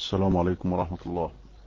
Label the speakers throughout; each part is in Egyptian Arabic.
Speaker 1: السلام عليكم ورحمة الله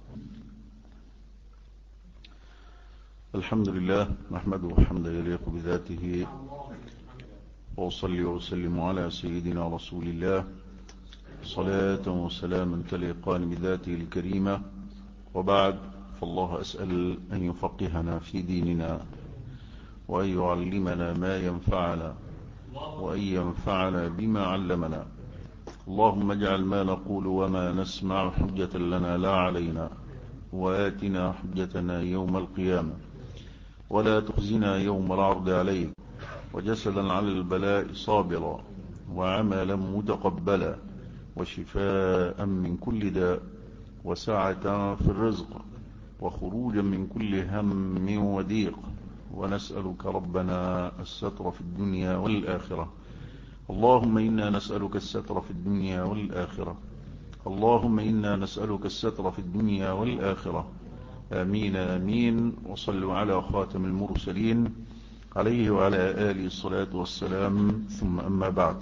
Speaker 1: الحمد لله نحمده حمدا يليق بذاته وأصلي وسلم على سيدنا رسول الله صلاة وسلاما تليقان بذاته الكريمة وبعد فالله أسأل أن يفقهنا في ديننا وأن يعلمنا ما ينفعنا وأن ينفعنا بما علمنا اللهم اجعل ما نقول وما نسمع حجة لنا لا علينا وآتنا حجتنا يوم القيامة ولا تخزنا يوم العرض عليك وجسدا على البلاء صابرا وعملا متقبلا وشفاء من كل داء وسعة في الرزق وخروجا من كل هم وضيق ونسألك ربنا الستر في الدنيا والآخرة اللهم إنا نسألك الستر في الدنيا والآخرة اللهم إنا نسألك الستر في الدنيا والآخرة آمين آمين وصلوا على خاتم المرسلين عليه وعلى آله الصلاة والسلام ثم أما بعد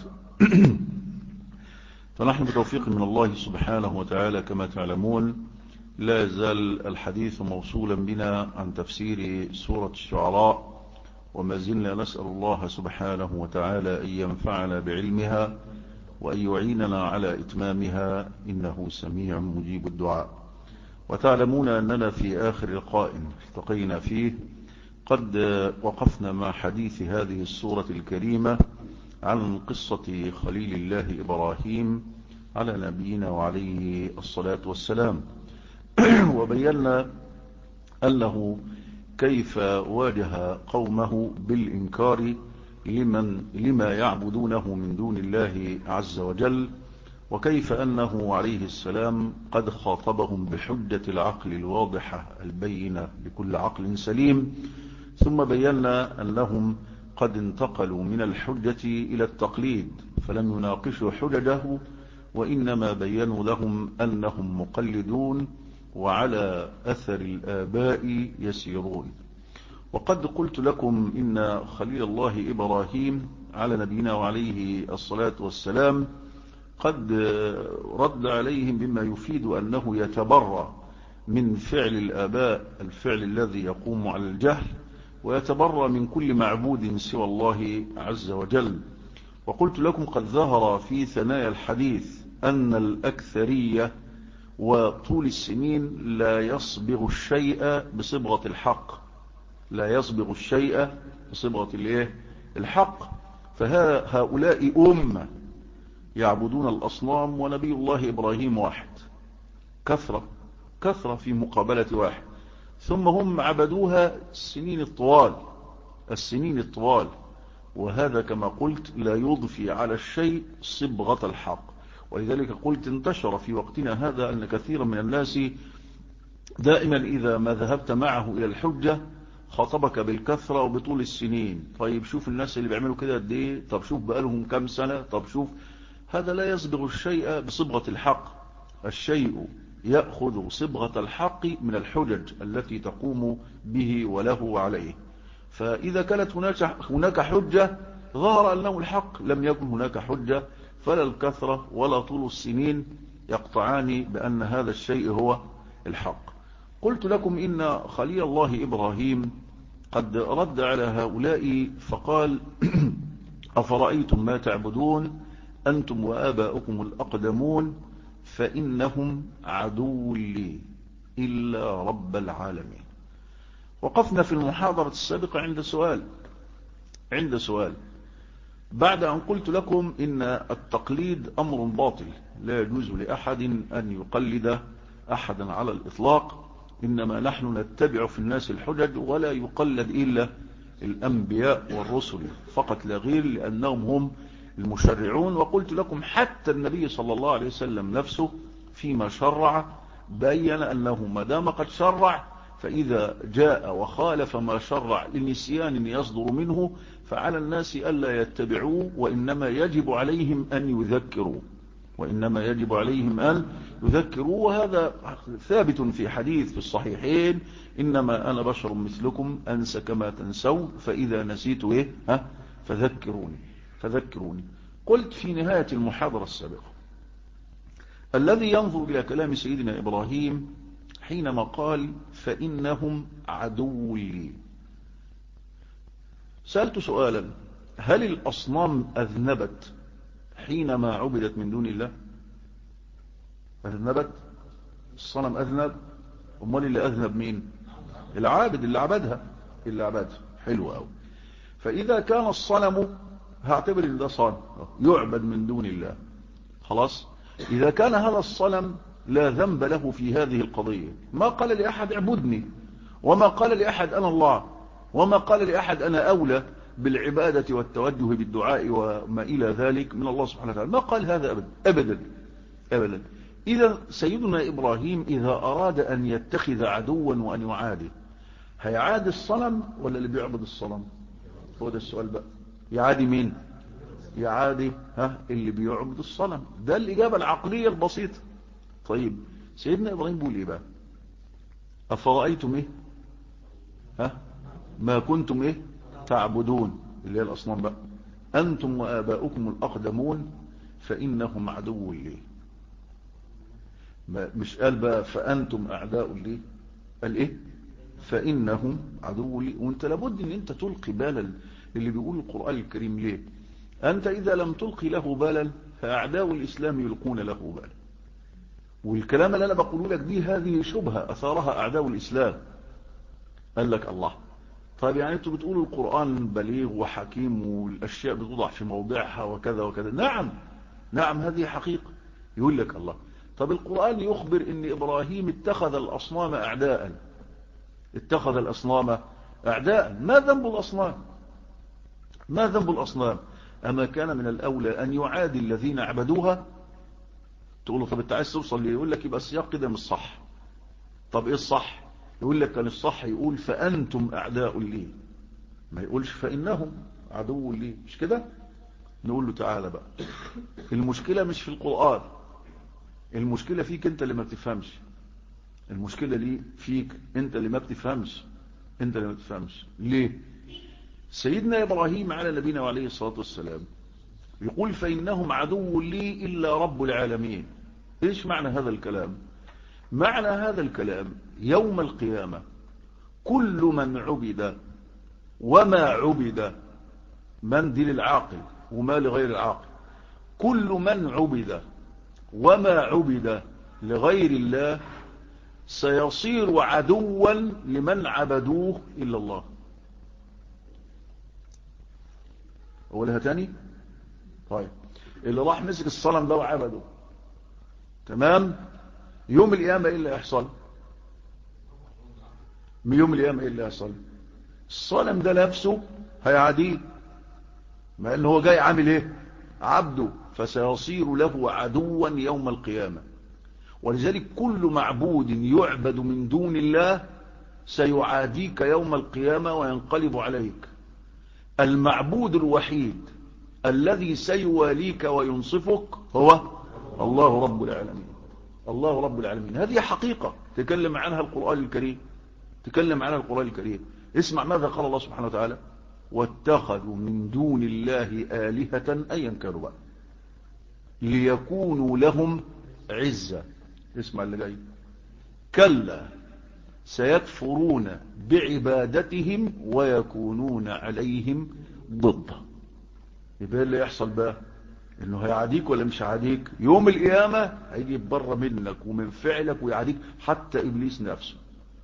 Speaker 1: فنحن بتوفيق من الله سبحانه وتعالى كما تعلمون لا يزال الحديث موصولا بنا عن تفسير سورة الشعراء وما زلنا نسأل الله سبحانه وتعالى أن ينفعنا بعلمها وأن يعيننا على إتمامها إنه سميع مجيب الدعاء وتعلمون أننا في آخر لقاء التقينا فيه قد وقفنا مع حديث هذه السورة الكريمة عن قصة خليل الله إبراهيم على نبينا وعليه الصلاة والسلام وبينا أنه كيف واجه قومه بالإنكار لمن لما يعبدونه من دون الله عز وجل وكيف أنه عليه السلام قد خاطبهم بحجة العقل الواضحة البينة لكل عقل سليم ثم بينا أنهم قد انتقلوا من الحجة إلى التقليد فلم يناقشوا حججه وإنما بينوا لهم أنهم مقلدون وعلى أثر الآباء يسيرون وقد قلت لكم إن خليل الله إبراهيم على نبينا وعليه الصلاة والسلام قد رد عليهم بما يفيد أنه يتبرى من فعل الآباء الفعل الذي يقوم على الجهل ويتبرى من كل معبود سوى الله عز وجل وقلت لكم قد ظهر في ثنايا الحديث أن الأكثرية وطول السنين لا يصبغ الشيء بصبغة الحق لا يصبغ الشيء بصبغة الايه الحق فهؤلاء أمة يعبدون الأصنام ونبي الله إبراهيم واحد كثرة كثرة في مقابلة واحد ثم هم عبدوها السنين الطوال السنين الطوال وهذا كما قلت لا يضفي على الشيء صبغة الحق ولذلك قلت انتشر في وقتنا هذا أن كثيرا من الناس دائما إذا ما ذهبت معه إلى الحجة خاطبك بالكثرة وبطول السنين طيب شوف الناس اللي بيعملوا كده قد ايه طب شوف بقالهم كم سنة طب شوف هذا لا يصبغ الشيء بصبغة الحق الشيء يأخذ صبغة الحق من الحجج التي تقوم به وله وعليه فإذا كانت هناك هناك حجة ظهر أنه الحق لم يكن هناك حجة فلا الكثرة ولا طول السنين يقطعان بأن هذا الشيء هو الحق قلت لكم إن خليل الله إبراهيم قد رد على هؤلاء فقال أفرأيتم ما تعبدون أنتم وآباؤكم الأقدمون فإنهم عدو لي إلا رب العالمين وقفنا في المحاضرة السابقة عند سؤال عند سؤال بعد أن قلت لكم إن التقليد أمر باطل لا يجوز لأحد أن يقلد أحدا على الإطلاق إنما نحن نتبع في الناس الحجج ولا يقلد إلا الأنبياء والرسل فقط لا غير لأنهم هم المشرعون وقلت لكم حتى النبي صلى الله عليه وسلم نفسه فيما شرع بين أنه ما دام قد شرع فإذا جاء وخالف ما شرع لنسيان يصدر منه فعلى الناس ألا يتبعوه وإنما يجب عليهم أن يذكروا وإنما يجب عليهم أن يذكروا وهذا ثابت في حديث في الصحيحين إنما أنا بشر مثلكم أنسى كما تنسون فإذا نسيت إيه ها فذكروني فذكروني قلت في نهاية المحاضرة السابقة الذي ينظر إلى كلام سيدنا إبراهيم حينما قال فإنهم عدو لي سألت سؤالا هل الأصنام أذنبت حينما عبدت من دون الله أذنبت الصنم أذنب أمال اللي أذنب مين العابد اللي عبدها اللي عبدها حلو أوي فإذا كان الصنم هعتبر ان ده صنم يعبد من دون الله خلاص إذا كان هذا الصنم لا ذنب له في هذه القضية ما قال لأحد اعبدني وما قال لأحد أنا الله وما قال لأحد أنا أولى بالعبادة والتوجه بالدعاء وما إلى ذلك من الله سبحانه وتعالى ما قال هذا أبدا أبدا أبدا إذا سيدنا إبراهيم إذا أراد أن يتخذ عدوا وأن يعاده هيعاد الصنم ولا اللي بيعبد الصنم هو ده السؤال بقى يعادي مين يعادي ها اللي بيعبد الصنم ده الإجابة العقلية البسيطة طيب سيدنا إبراهيم بيقول إيه بقى أفرأيتم إيه ها ما كنتم إيه تعبدون اللي هي الأصنام بقى أنتم وآباؤكم الأقدمون فإنهم عدو لي مش قال بقى فأنتم أعداء لي قال إيه فإنهم عدو لي وانت لابد ان انت تلقي بالا اللي بيقول القرآن الكريم ليه أنت إذا لم تلقي له بالا فأعداء الإسلام يلقون له بالا والكلام اللي أنا بقوله لك دي هذه شبهة أثارها أعداء الإسلام قال لك الله طيب يعني أنتوا بتقولوا القرآن بليغ وحكيم والأشياء بتوضع في موضعها وكذا وكذا نعم نعم هذه حقيقة يقول لك الله طب القرآن يخبر ان إبراهيم اتخذ الأصنام أعداء اتخذ الأصنام أعداء ما ذنب الأصنام ما ذنب الأصنام أما كان من الأولى أن يعادي الذين عبدوها تقول له طب انت عايز توصل ليه يقول لك يبقى السياق كده مش صح طب ايه الصح يقول لك كان الصح يقول فأنتم أعداء لي ما يقولش فإنهم عدو لي مش كده نقول له تعالى بقى المشكلة مش في القرآن المشكلة فيك انت اللي ما بتفهمش المشكلة ليه فيك انت اللي ما بتفهمش انت اللي ما بتفهمش ليه سيدنا إبراهيم على نبينا وعليه الصلاة والسلام يقول فإنهم عدو لي إلا رب العالمين إيش معنى هذا الكلام معنى هذا الكلام يوم القيامة كل من عبد وما عبد من دي للعاقل وما لغير العاقل كل من عبد وما عبد لغير الله سيصير عدوا لمن عبدوه إلا الله أولها تاني طيب اللي راح مسك الصنم ده وعبده تمام يوم القيامة إيه اللي يحصل من يوم القيامة إيه اللي يحصل الصنم ده نفسه هيعاديه مع ان هو جاي عامل ايه عبده فسيصير له عدوا يوم القيامة ولذلك كل معبود يعبد من دون الله سيعاديك يوم القيامة وينقلب عليك المعبود الوحيد الذي سيواليك وينصفك هو الله رب العالمين الله رب العالمين هذه حقيقة تكلم عنها القرآن الكريم تكلم عنها القرآن الكريم اسمع ماذا قال الله سبحانه وتعالى واتخذوا من دون الله آلهة أيا كانوا بقى ليكونوا لهم عزة اسمع اللي جاي كلا سيكفرون بعبادتهم ويكونون عليهم ضد يبقى اللي يحصل بقى انه هيعاديك ولا مش هيعاديك يوم القيامة هيجي بره منك ومن فعلك ويعاديك حتى ابليس نفسه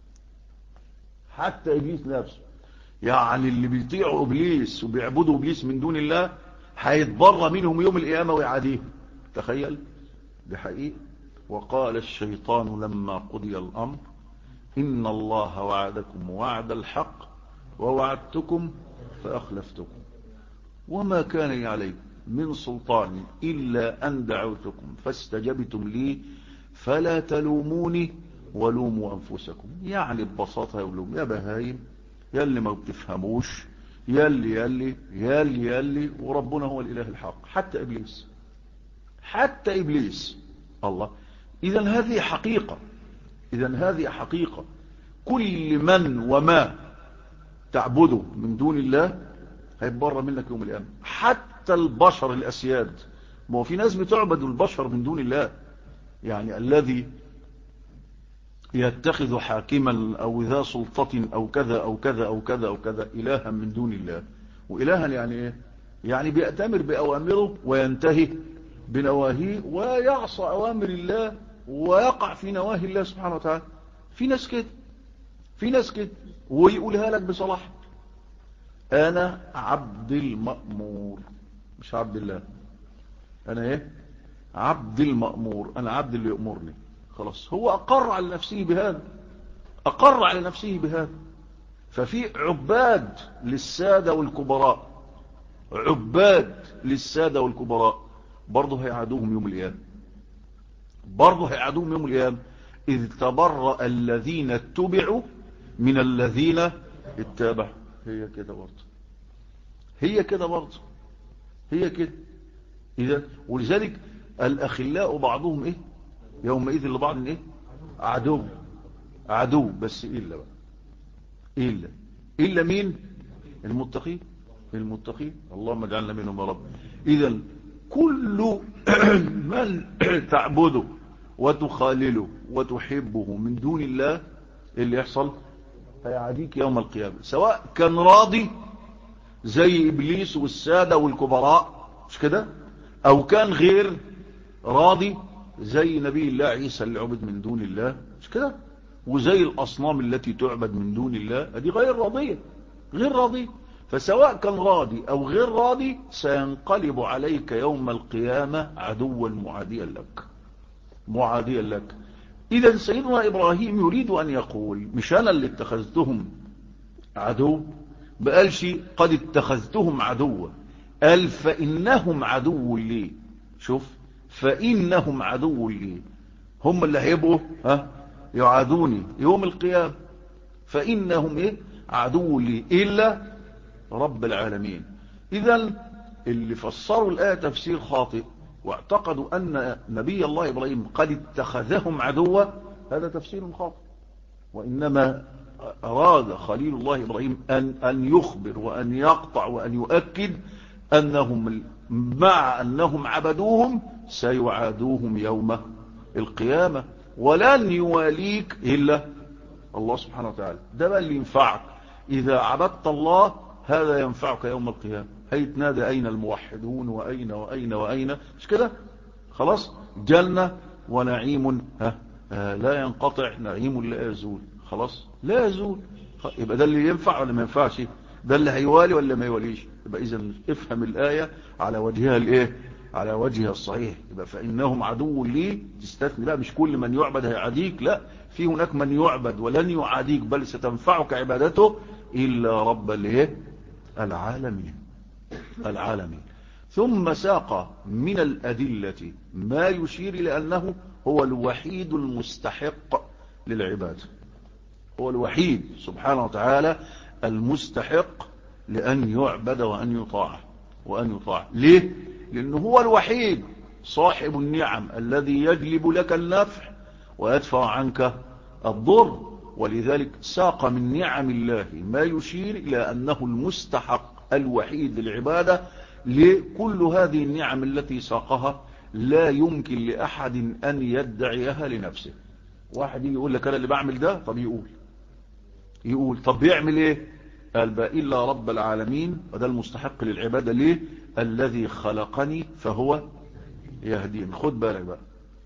Speaker 1: حتى ابليس نفسه يعني اللي بيطيعوا ابليس وبيعبدوا ابليس من دون الله هيتبرى منهم يوم القيامة ويعاديهم تخيل بحقيقة وقال الشيطان لما قضي الامر ان الله وعدكم وعد الحق ووعدتكم فاخلفتكم وما كان لي عليكم من سلطان إلا أن دعوتكم فاستجبتم لي فلا تلوموني ولوموا أنفسكم يعني ببساطة يقولون يا بهايم يا اللي ما بتفهموش يا اللي يا اللي يا اللي يا اللي وربنا هو الإله الحق حتى إبليس حتى إبليس الله إذا هذه حقيقة إذا هذه حقيقة كل من وما تعبده من دون الله هيتبرى منك يوم القيامة حتى البشر الأسياد ما هو في ناس بتعبد البشر من دون الله يعني الذي يتخذ حاكما أو ذا سلطة أو كذا أو كذا أو كذا أو كذا إلها من دون الله وإلها يعني إيه يعني بيأتمر بأوامره وينتهي بنواهيه ويعصى أوامر الله ويقع في نواهي الله سبحانه وتعالى في ناس كده في ناس كده ويقولها لك بصلاح أنا عبد المأمور مش عبد الله أنا إيه عبد المأمور أنا عبد اللي يأمرني خلاص هو أقر على نفسه بهذا أقر على نفسه بهذا ففي عباد للسادة والكبراء عباد للسادة والكبراء برضه هيعادوهم يوم القيامة برضه هيعادوهم يوم القيامة إذ تبرأ الذين اتبعوا من الذين اتبعوا هي كده برضه هي كده برضه هي كده إذا ولذلك الأخلاء بعضهم إيه يومئذ لبعض إيه عدو عدو بس إلا بقى إلا إلا مين المتقين المتقين اللهم اجعلنا منهم يا رب إذا كل من تعبده وتخالله وتحبه من دون الله اللي يحصل هيعاديك يوم القيامة سواء كان راضي زي إبليس والسادة والكبراء مش كده أو كان غير راضي زي نبي الله عيسى اللي عبد من دون الله مش كده وزي الأصنام التي تعبد من دون الله هذه غير راضية غير راضية فسواء كان راضي أو غير راضي سينقلب عليك يوم القيامة عدوا معاديا لك معاديا لك إذا سيدنا إبراهيم يريد أن يقول مش أنا اللي اتخذتهم عدو بقالش قد اتخذتهم عدوا قال فإنهم عدو لي شوف فإنهم عدو لي هم اللي هيبقوا ها يعادوني يوم القيامة فإنهم إيه عدو لي إلا رب العالمين إذا اللي فسروا الآية تفسير خاطئ واعتقدوا أن نبي الله إبراهيم قد اتخذهم عدوا هذا تفسير خاطئ وإنما أراد خليل الله إبراهيم أن, أن يخبر وأن يقطع وأن يؤكد أنهم مع أنهم عبدوهم سيعادوهم يوم القيامة ولن يواليك إلا الله سبحانه وتعالى ده بقى اللي ينفعك إذا عبدت الله هذا ينفعك يوم القيامة هيتنادى أين الموحدون وأين وأين وأين مش كده خلاص جنة ونعيم ها آه لا ينقطع نعيم لا يزول خلاص لا يزول يبقى ده اللي ينفع ولا ما ينفعش ده اللي هيوالي ولا ما يواليش يبقى إذا افهم الآية على وجهها الايه على وجهها الصحيح يبقى فإنهم عدو لي تستثني بقى مش كل من يعبد هيعاديك لا في هناك من يعبد ولن يعاديك بل ستنفعك عبادته إلا رب الايه العالمين العالمين ثم ساق من الأدلة ما يشير إلى أنه هو الوحيد المستحق للعبادة هو الوحيد سبحانه وتعالى المستحق لأن يعبد وأن يطاع وأن يطاع ليه؟ لأنه هو الوحيد صاحب النعم الذي يجلب لك النفع ويدفع عنك الضر ولذلك ساق من نعم الله ما يشير إلى أنه المستحق الوحيد للعبادة لكل هذه النعم التي ساقها لا يمكن لأحد أن يدعيها لنفسه واحد يجي يقول لك أنا اللي بعمل ده طب يقول يقول طب بيعمل ايه قال بقى إلا رب العالمين وده المستحق للعبادة ليه الذي خلقني فهو يهدين خد بالك بقى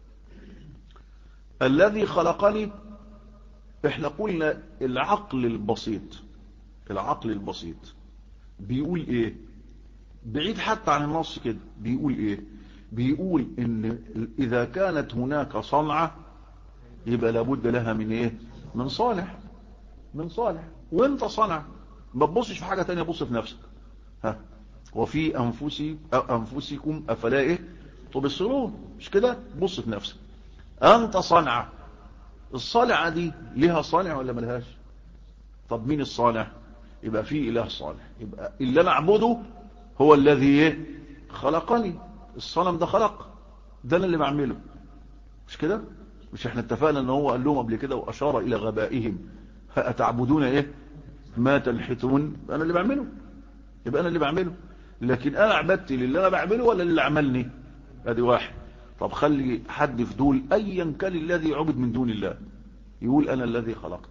Speaker 1: الذي خلقني احنا قلنا العقل البسيط العقل البسيط بيقول ايه بعيد حتى عن النص كده بيقول ايه بيقول ان اذا كانت هناك صنعة يبقى لابد لها من ايه من صالح من صالح وانت صنع ما تبصش في حاجة تانية بص في نفسك ها وفي أنفسي أنفسكم أفلا إيه تبصرون مش كده بص في نفسك أنت صنع الصالعة دي لها صانع ولا ملهاش طب مين الصانع يبقى في إله صالح يبقى اللي أنا أعبده هو الذي إيه خلقني الصنم ده خلق ده أنا اللي بعمله مش كده مش احنا اتفقنا ان هو قال لهم قبل كده واشار الى غبائهم أتعبدون ايه ما تنحتون انا اللي بعمله يبقى انا اللي بعمله لكن انا عبدت للي انا بعمله ولا اللي عملني ادي واحد طب خلي حد في دول ايا كان الذي يعبد من دون الله يقول انا الذي خلقت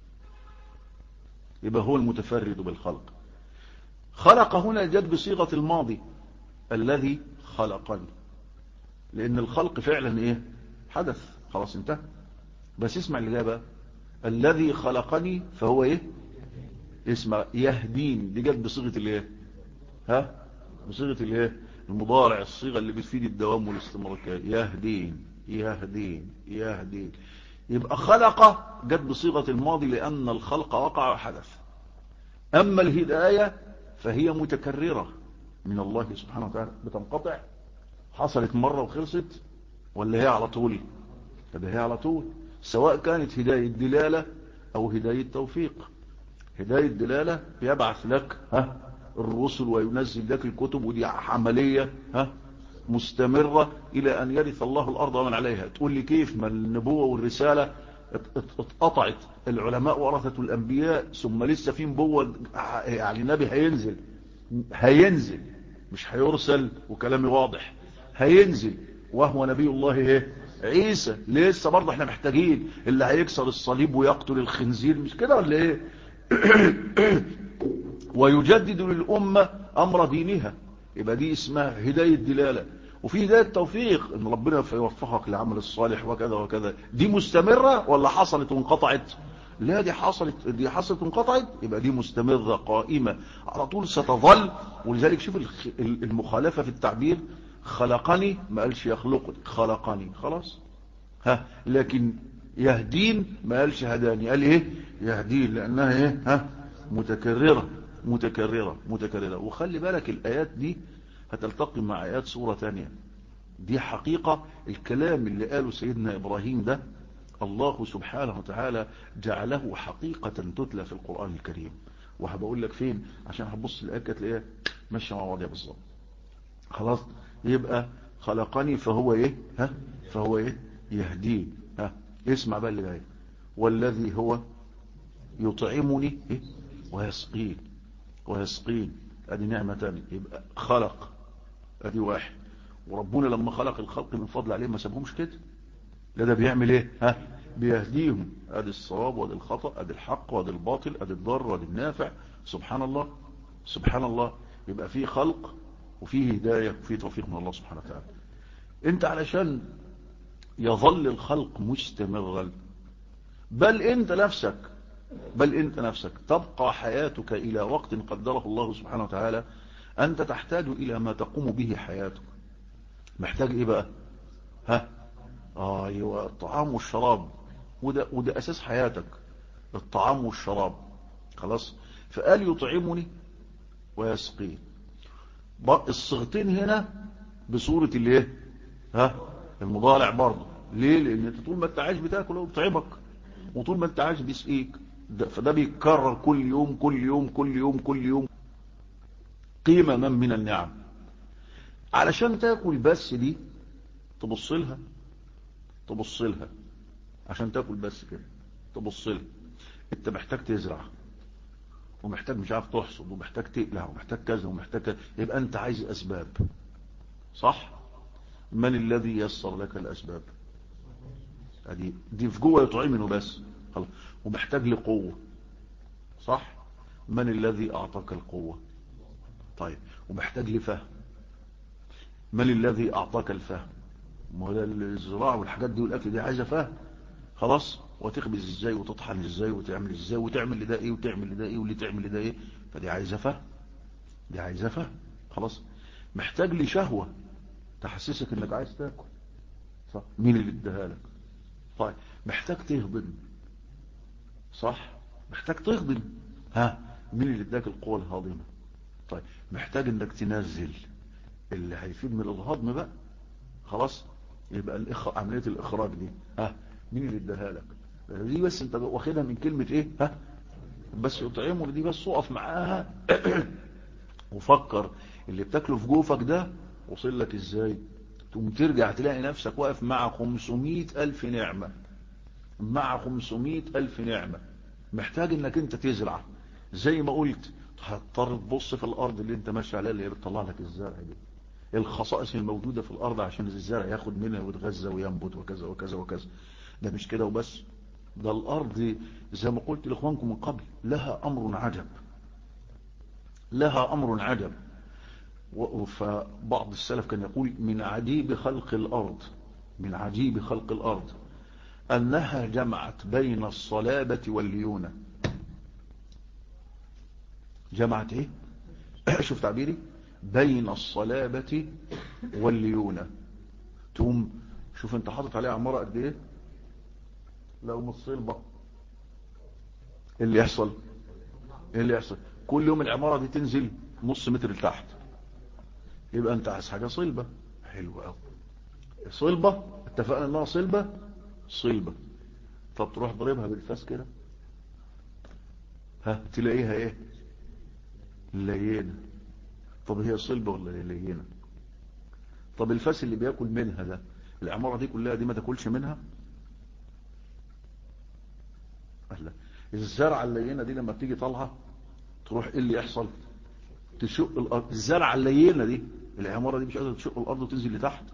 Speaker 1: يبقى هو المتفرد بالخلق خلق هنا جد بصيغة الماضي الذي خلقني لان الخلق فعلا ايه حدث خلاص انتهى بس اسمع الإجابة الذي خلقني فهو ايه اسمع يهدين دي جت بصيغة الايه ها بصيغة الايه المضارع الصيغة اللي بتفيد الدوام والاستمرار يهدين يهدين يهدين يبقى خلق جت بصيغة الماضي لأن الخلق وقع وحدث أما الهداية فهي متكررة من الله سبحانه وتعالى بتنقطع حصلت مرة وخلصت ولا هي على طول طب هي على طول سواء كانت هداية دلالة أو هداية توفيق هداية دلالة يبعث لك ها الرسل وينزل لك الكتب ودي عملية ها مستمرة إلى أن يرث الله الأرض ومن عليها تقول لي كيف ما النبوة والرسالة اتقطعت العلماء ورثة الأنبياء ثم لسه في نبوة يعني نبي هينزل هينزل مش هيرسل وكلامي واضح هينزل وهو نبي الله ايه عيسى لسه برضه احنا محتاجين اللي هيكسر الصليب ويقتل الخنزير مش كده ولا ايه ويجدد للأمة أمر دينها يبقى دي اسمها هداية دلالة وفي هداية توفيق ان ربنا يوفقك لعمل الصالح وكذا وكذا دي مستمرة ولا حصلت وانقطعت لا دي حصلت دي حصلت وانقطعت يبقى دي مستمرة قائمة على طول ستظل ولذلك شوف المخالفة في التعبير خلقني ما قالش يخلقني خلقني خلاص ها لكن يهدين ما قالش هداني قال ايه يهدين لانها ايه ها متكررة متكررة متكررة وخلي بالك الايات دي هتلتقي مع ايات سورة تانية دي حقيقة الكلام اللي قاله سيدنا ابراهيم ده الله سبحانه وتعالى جعله حقيقة تتلى في القرآن الكريم وهبقول لك فين عشان هتبص الآيات تلاقيها ماشيه مع بعضها بالظبط خلاص يبقى خلقني فهو ايه ها فهو ايه يهدين ها اسمع بقى اللي جاي والذي هو يطعمني إيه؟ ويسقين ويسقين ادي نعمة تانية يبقى خلق ادي واحد وربنا لما خلق الخلق من فضل عليه ما سابهمش كده لا ده بيعمل ايه ها بيهديهم ادي الصواب وادي الخطأ ادي الحق وادي الباطل ادي الضر وادي النافع سبحان الله سبحان الله يبقى في خلق وفيه هداية وفيه توفيق من الله سبحانه وتعالى انت علشان يظل الخلق مستمرا بل انت نفسك بل انت نفسك تبقى حياتك الى وقت قدره الله سبحانه وتعالى انت تحتاج الى ما تقوم به حياتك محتاج ايه بقى ها آه ايوه الطعام والشراب وده, وده اساس حياتك الطعام والشراب خلاص فقال يطعمني ويسقين الصيغتين هنا بصورة الايه ها المضارع برضه ليه لان انت طول ما انت عايش بتاكل هو بيطعمك وطول ما انت عايش بيسقيك فده بيتكرر كل يوم كل يوم كل يوم كل يوم قيمة من من النعم علشان تاكل بس دي تبص لها تبص لها عشان تاكل بس كده تبص لها انت محتاج تزرع ومحتاج مش عارف تحصد ومحتاج تقلع ومحتاج كذا ومحتاج كذا يبقى انت عايز اسباب صح من الذي يسر لك الاسباب دي دي في جوه يطعمنه بس خلاص ومحتاج لقوه صح من الذي اعطاك القوه طيب ومحتاج لفهم من الذي اعطاك الفهم ما هو الزراعه والحاجات دي والاكل دي عايزه فهم خلاص وتخبز ازاي وتطحن ازاي وتعمل ازاي وتعمل لده ايه وتعمل لده ايه واللي تعمل لده ايه فدي عايزه فهم دي عايزه فهم خلاص محتاج لشهوه تحسسك انك عايز تاكل صح مين اللي اداها لك طيب محتاج تهضم صح محتاج تهضم ها مين اللي اداك القوه الهاضمه طيب محتاج انك تنزل اللي هيفيد من الهضم بقى خلاص يبقى الإخ... عمليه الاخراج دي ها مين اللي اداها لك دي بس انت واخدها من كلمه ايه ها بس يطعمه دي بس اقف معاها وفكر اللي بتاكله في جوفك ده وصل لك ازاي تقوم ترجع تلاقي نفسك واقف مع 500 ألف نعمة مع 500 ألف نعمة محتاج انك انت تزرع زي ما قلت هتضطر تبص في الارض اللي انت ماشي عليها اللي هي بتطلع لك الزرع دي الخصائص الموجودة في الارض عشان الزرع ياخد منها ويتغذى وينبت وكذا وكذا وكذا ده مش كده وبس ده الارض زي ما قلت لاخوانكم من قبل لها امر عجب لها امر عجب فبعض السلف كان يقول من عجيب خلق الارض من عجيب خلق الارض انها جمعت بين الصلابة والليونة جمعت ايه شوف تعبيري بين الصلابة والليونة تقوم شوف انت حاطط عليها عمارة قد ايه لو مصلبة ايه اللي يحصل ايه اللي يحصل كل يوم العمارة دي تنزل نص متر لتحت يبقى انت عايز حاجة صلبة حلو قوي صلبة اتفقنا انها صلبة صلبة طب تروح ضربها بالفاس كده ها تلاقيها ايه لينة طب هي صلبة ولا لينة طب الفاس اللي بياكل منها ده العمارة دي كلها دي ما تاكلش منها لا الزرعة اللينة دي لما بتيجي طالعة تروح ايه اللي يحصل تشق الارض الزرعة اللينة دي العمارة دي مش قادرة تشق الارض وتنزل لتحت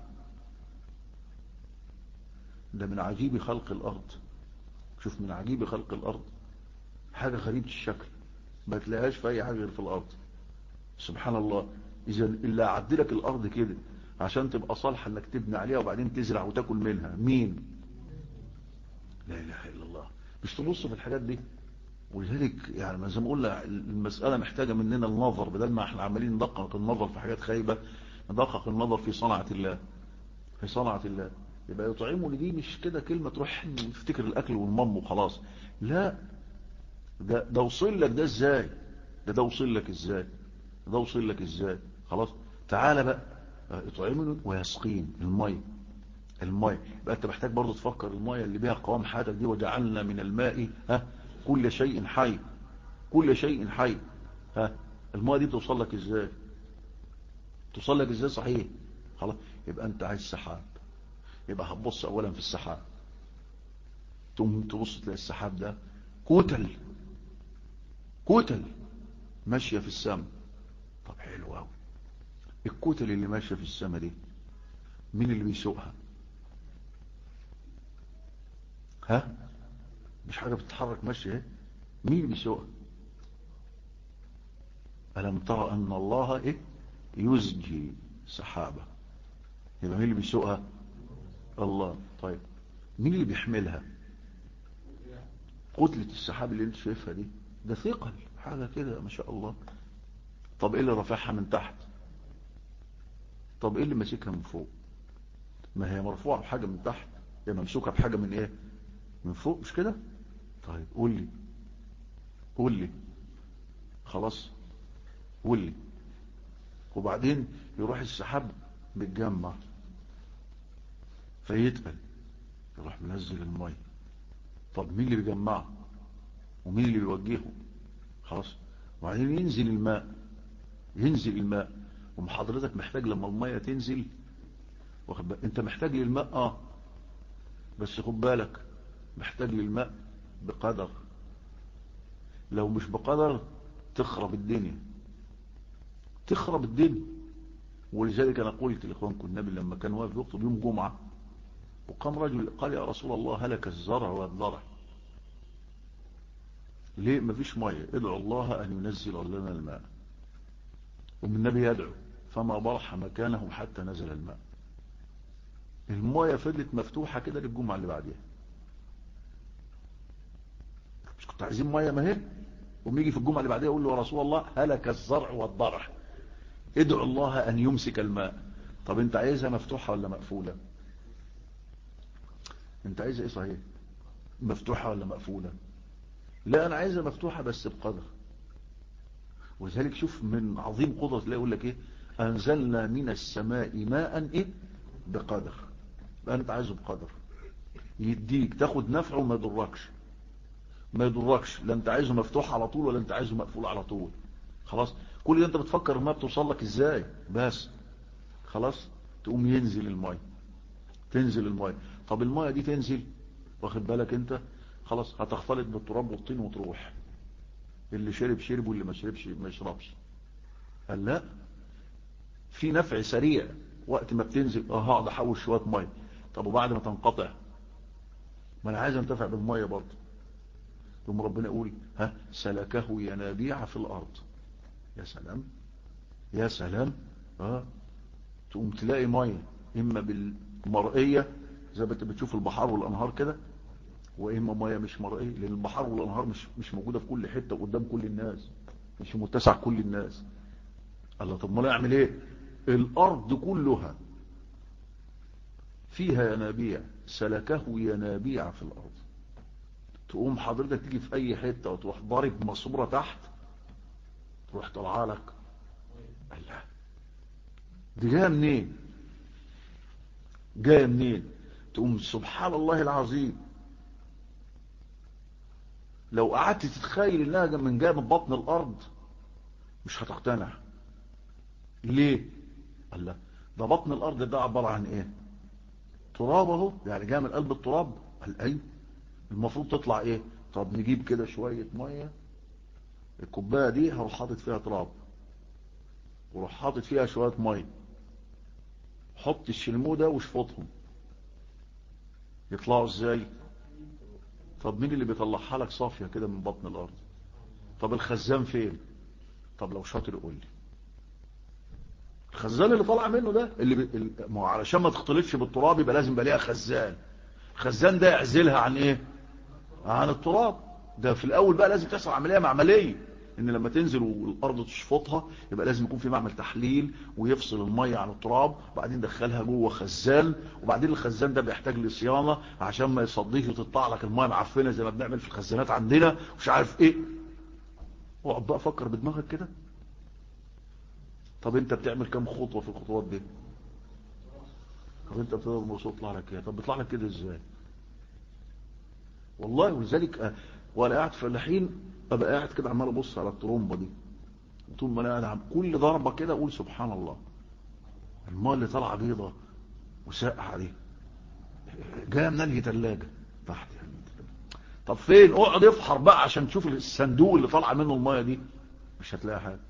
Speaker 1: ده من عجيب خلق الارض شوف من عجيب خلق الارض حاجة غريبة الشكل ما تلاقيهاش في اي حاجة غير في الارض سبحان الله اذا اللي اعدلك الارض كده عشان تبقى صالحة انك تبني عليها وبعدين تزرع وتاكل منها مين لا اله الا الله مش تبص في الحاجات دي ولذلك يعني زي ما قلنا المسألة محتاجة مننا النظر بدل ما احنا عمالين ندقق النظر في حاجات خايبة ندقق النظر في صنعة الله في صنعة الله يبقى يطعموا دي مش كده كلمة تروح تفتكر الأكل والمم وخلاص لا ده ده وصل لك ده ازاي ده ده وصل لك ازاي ده وصل لك ازاي خلاص تعالى بقى يطعمني ويسقين المي المي يبقى انت محتاج برضو تفكر المية اللي بيها قوام حياتك دي وجعلنا من الماء ها كل شيء حي كل شيء حي ها المية دي توصل لك ازاي توصل لك ازاي صحيح خلاص يبقى انت عايز سحاب يبقى هتبص اولا في السحاب تقوم تبص تلاقي السحاب ده كتل كتل ماشية في السماء طب حلو قوي الكتل اللي ماشية في السماء دي مين اللي بيسوقها ها مش حاجة بتتحرك ماشية ايه مين اللي بيسوقها ألم ترى أن الله إيه يزجي سحابة يبقى مين اللي بيسوقها الله طيب مين اللي بيحملها كتلة السحاب اللي انت شايفها دي ده ثقل حاجة كده ما شاء الله طب ايه اللي رافعها من تحت طب ايه اللي ماسكها من فوق ما هي مرفوعة بحاجة من تحت هي ممسوكة بحاجة من ايه من فوق مش كده طيب قول لي قول لي خلاص قول لي وبعدين يروح السحاب بيتجمع فيتقل يروح منزل المية طب مين اللي بيجمعه ومين اللي بيوجهه خلاص وبعدين ينزل الماء ينزل الماء ومحضرتك محتاج لما المية تنزل واخد بالك انت محتاج للماء اه بس خد بالك محتاج للماء بقدر لو مش بقدر تخرب الدنيا تخرب الدنيا ولذلك انا قلت لاخوانكم النبي لما كان واقف يخطب يوم جمعه وقام رجل قال يا رسول الله هلك الزرع والضرع ليه مفيش ميه ادعو الله ان ينزل لنا الماء ومن النبي يدعو فما برح مكانه حتى نزل الماء الميه فضلت مفتوحه كده للجمعه اللي بعديها مش كنت عايزين ميه ما هي ويجي في الجمعه اللي بعديها يقول له يا رسول الله هلك الزرع والضرع ادعو الله ان يمسك الماء طب انت عايزها مفتوحه ولا مقفوله انت عايزها ايه صحيح مفتوحة ولا مقفولة لا انا عايزها مفتوحة بس بقدر ولذلك شوف من عظيم قدرة الله يقول لك ايه انزلنا من السماء ماء ايه بقدر بقى انت عايزه بقدر يديك تاخد نفعه وما يضركش ما يضركش لا انت عايزه مفتوح على طول ولا انت عايزه مقفول على طول خلاص كل ده انت بتفكر الماء بتوصل لك ازاي بس خلاص تقوم ينزل الماء تنزل الماء طب الماء دي تنزل واخد بالك انت خلاص هتختلط بالتراب والطين وتروح اللي شرب شرب واللي ما شربش ما يشربش قال لا في نفع سريع وقت ما بتنزل اه هقعد احوش شويه ميه طب وبعد ما تنقطع ما انا عايز انتفع بالميه برضه ثم ربنا يقول ها سلكه ينابيع في الارض يا سلام يا سلام اه تقوم تلاقي ميه اما بالمرئيه زي ما انت بتشوف البحار والانهار كده واما ميه مش مرئيه لان البحار والانهار مش مش موجوده في كل حته قدام كل الناس مش متسع كل الناس الله طب ما اعمل ايه الارض كلها فيها ينابيع سلكه ينابيع في الارض تقوم حضرتك تيجي في اي حته وتروح ضارب ماسوره تحت تروح طالعه لك الله دي جايه منين جايه منين تقوم سبحان الله العظيم لو قعدت تتخيل انها من جايه من بطن الارض مش هتقتنع ليه الله ده بطن الارض ده عباره عن ايه تراب اهو يعني جايه من قلب التراب قال ايوه المفروض تطلع ايه طب نجيب كده شويه ميه الكوبايه دي هروح حاطط فيها تراب وروح حاطط فيها شويه ميه حط الشلمو ده وشفطهم يطلعوا ازاي طب مين اللي بيطلعها لك صافيه كده من بطن الارض طب الخزان فين طب لو شاطر قول لي الخزان اللي طالع منه ده اللي ب... ما هو علشان ما تختلطش بالتراب يبقى لازم يبقى ليها خزان الخزان ده يعزلها عن ايه عن التراب ده في الاول بقى لازم تحصل عمليه معمليه ان لما تنزل والارض تشفطها يبقى لازم يكون في معمل تحليل ويفصل الميه عن التراب وبعدين دخلها جوه خزان وبعدين الخزان ده بيحتاج لصيانه عشان ما يصديش وتطلع لك الميه معفنه زي ما بنعمل في الخزانات عندنا مش عارف ايه اقعد بقى فكر بدماغك كده طب انت بتعمل كام خطوه في الخطوات دي طب انت بتقدر الموضوع يطلع لك ايه طب بيطلع لك كده ازاي والله ولذلك وانا قاعد في الحين ابقى قاعد كده عمال ابص على الترومبه دي طول ما انا قاعد عم كل ضربه كده اقول سبحان الله الماء اللي طالعه بيضه وساقعه دي جايه من انهي ثلاجه تحت طب فين اقعد افحر بقى عشان تشوف الصندوق اللي طالعه منه المايه دي مش هتلاقي حاجه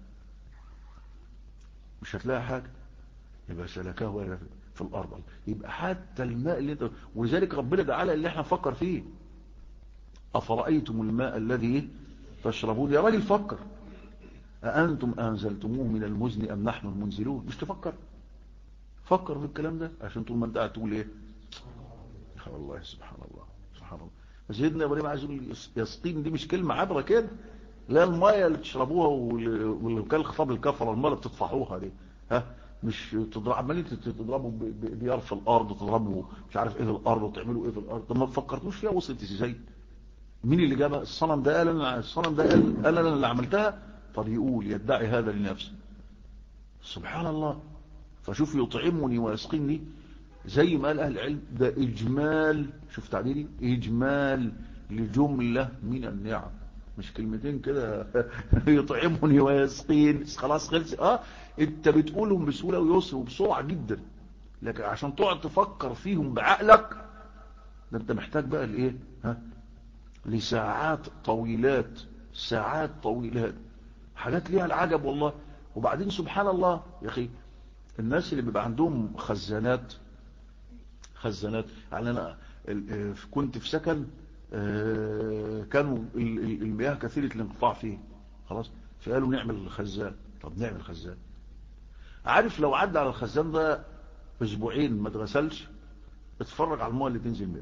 Speaker 1: مش هتلاقي حاجه يبقى سلكه في الارض يبقى حتى الماء اللي انت ولذلك ربنا تعالى اللي احنا نفكر فيه افرايتم الماء الذي تشربون يا راجل فكر أأنتم أنزلتموه من المزن أم نحن المنزلون مش تفكر فكر في الكلام ده عشان طول ما انت قاعد تقول ايه الله سبحان الله سبحان الله سيدنا ابراهيم عايز يقول يسقين دي مش كلمه عبره كده لا الميه اللي تشربوها واللي كان خطاب الكفره الميه اللي بتطفحوها دي ها مش تضرب عمالين تضربوا بيار في الارض تضربوا مش عارف ايه في الارض وتعملوا ايه في الارض طب ما فكرتوش فيها وصلت ازاي مين اللي جابها الصنم ده قال انا الصنم ده قال, قال انا اللي عملتها طب يقول يدعي هذا لنفسه سبحان الله فشوف يطعمني ويسقيني زي ما قال اهل العلم ده اجمال شوف تعبيري اجمال لجملة من النعم مش كلمتين كده يطعمني ويسقين خلاص خلص اه انت بتقولهم بسهولة ويسر وبسرعة جدا لكن عشان تقعد تفكر فيهم بعقلك ده انت محتاج بقى الايه ها لساعات طويلات ساعات طويلات حاجات ليها العجب والله وبعدين سبحان الله يا اخي الناس اللي بيبقى عندهم خزانات خزانات يعني انا كنت في سكن كانوا المياه كثيرة الانقطاع فيه خلاص فقالوا نعمل خزان طب نعمل خزان عارف لو عدى على الخزان ده اسبوعين ما اتغسلش اتفرج على الماء اللي تنزل منه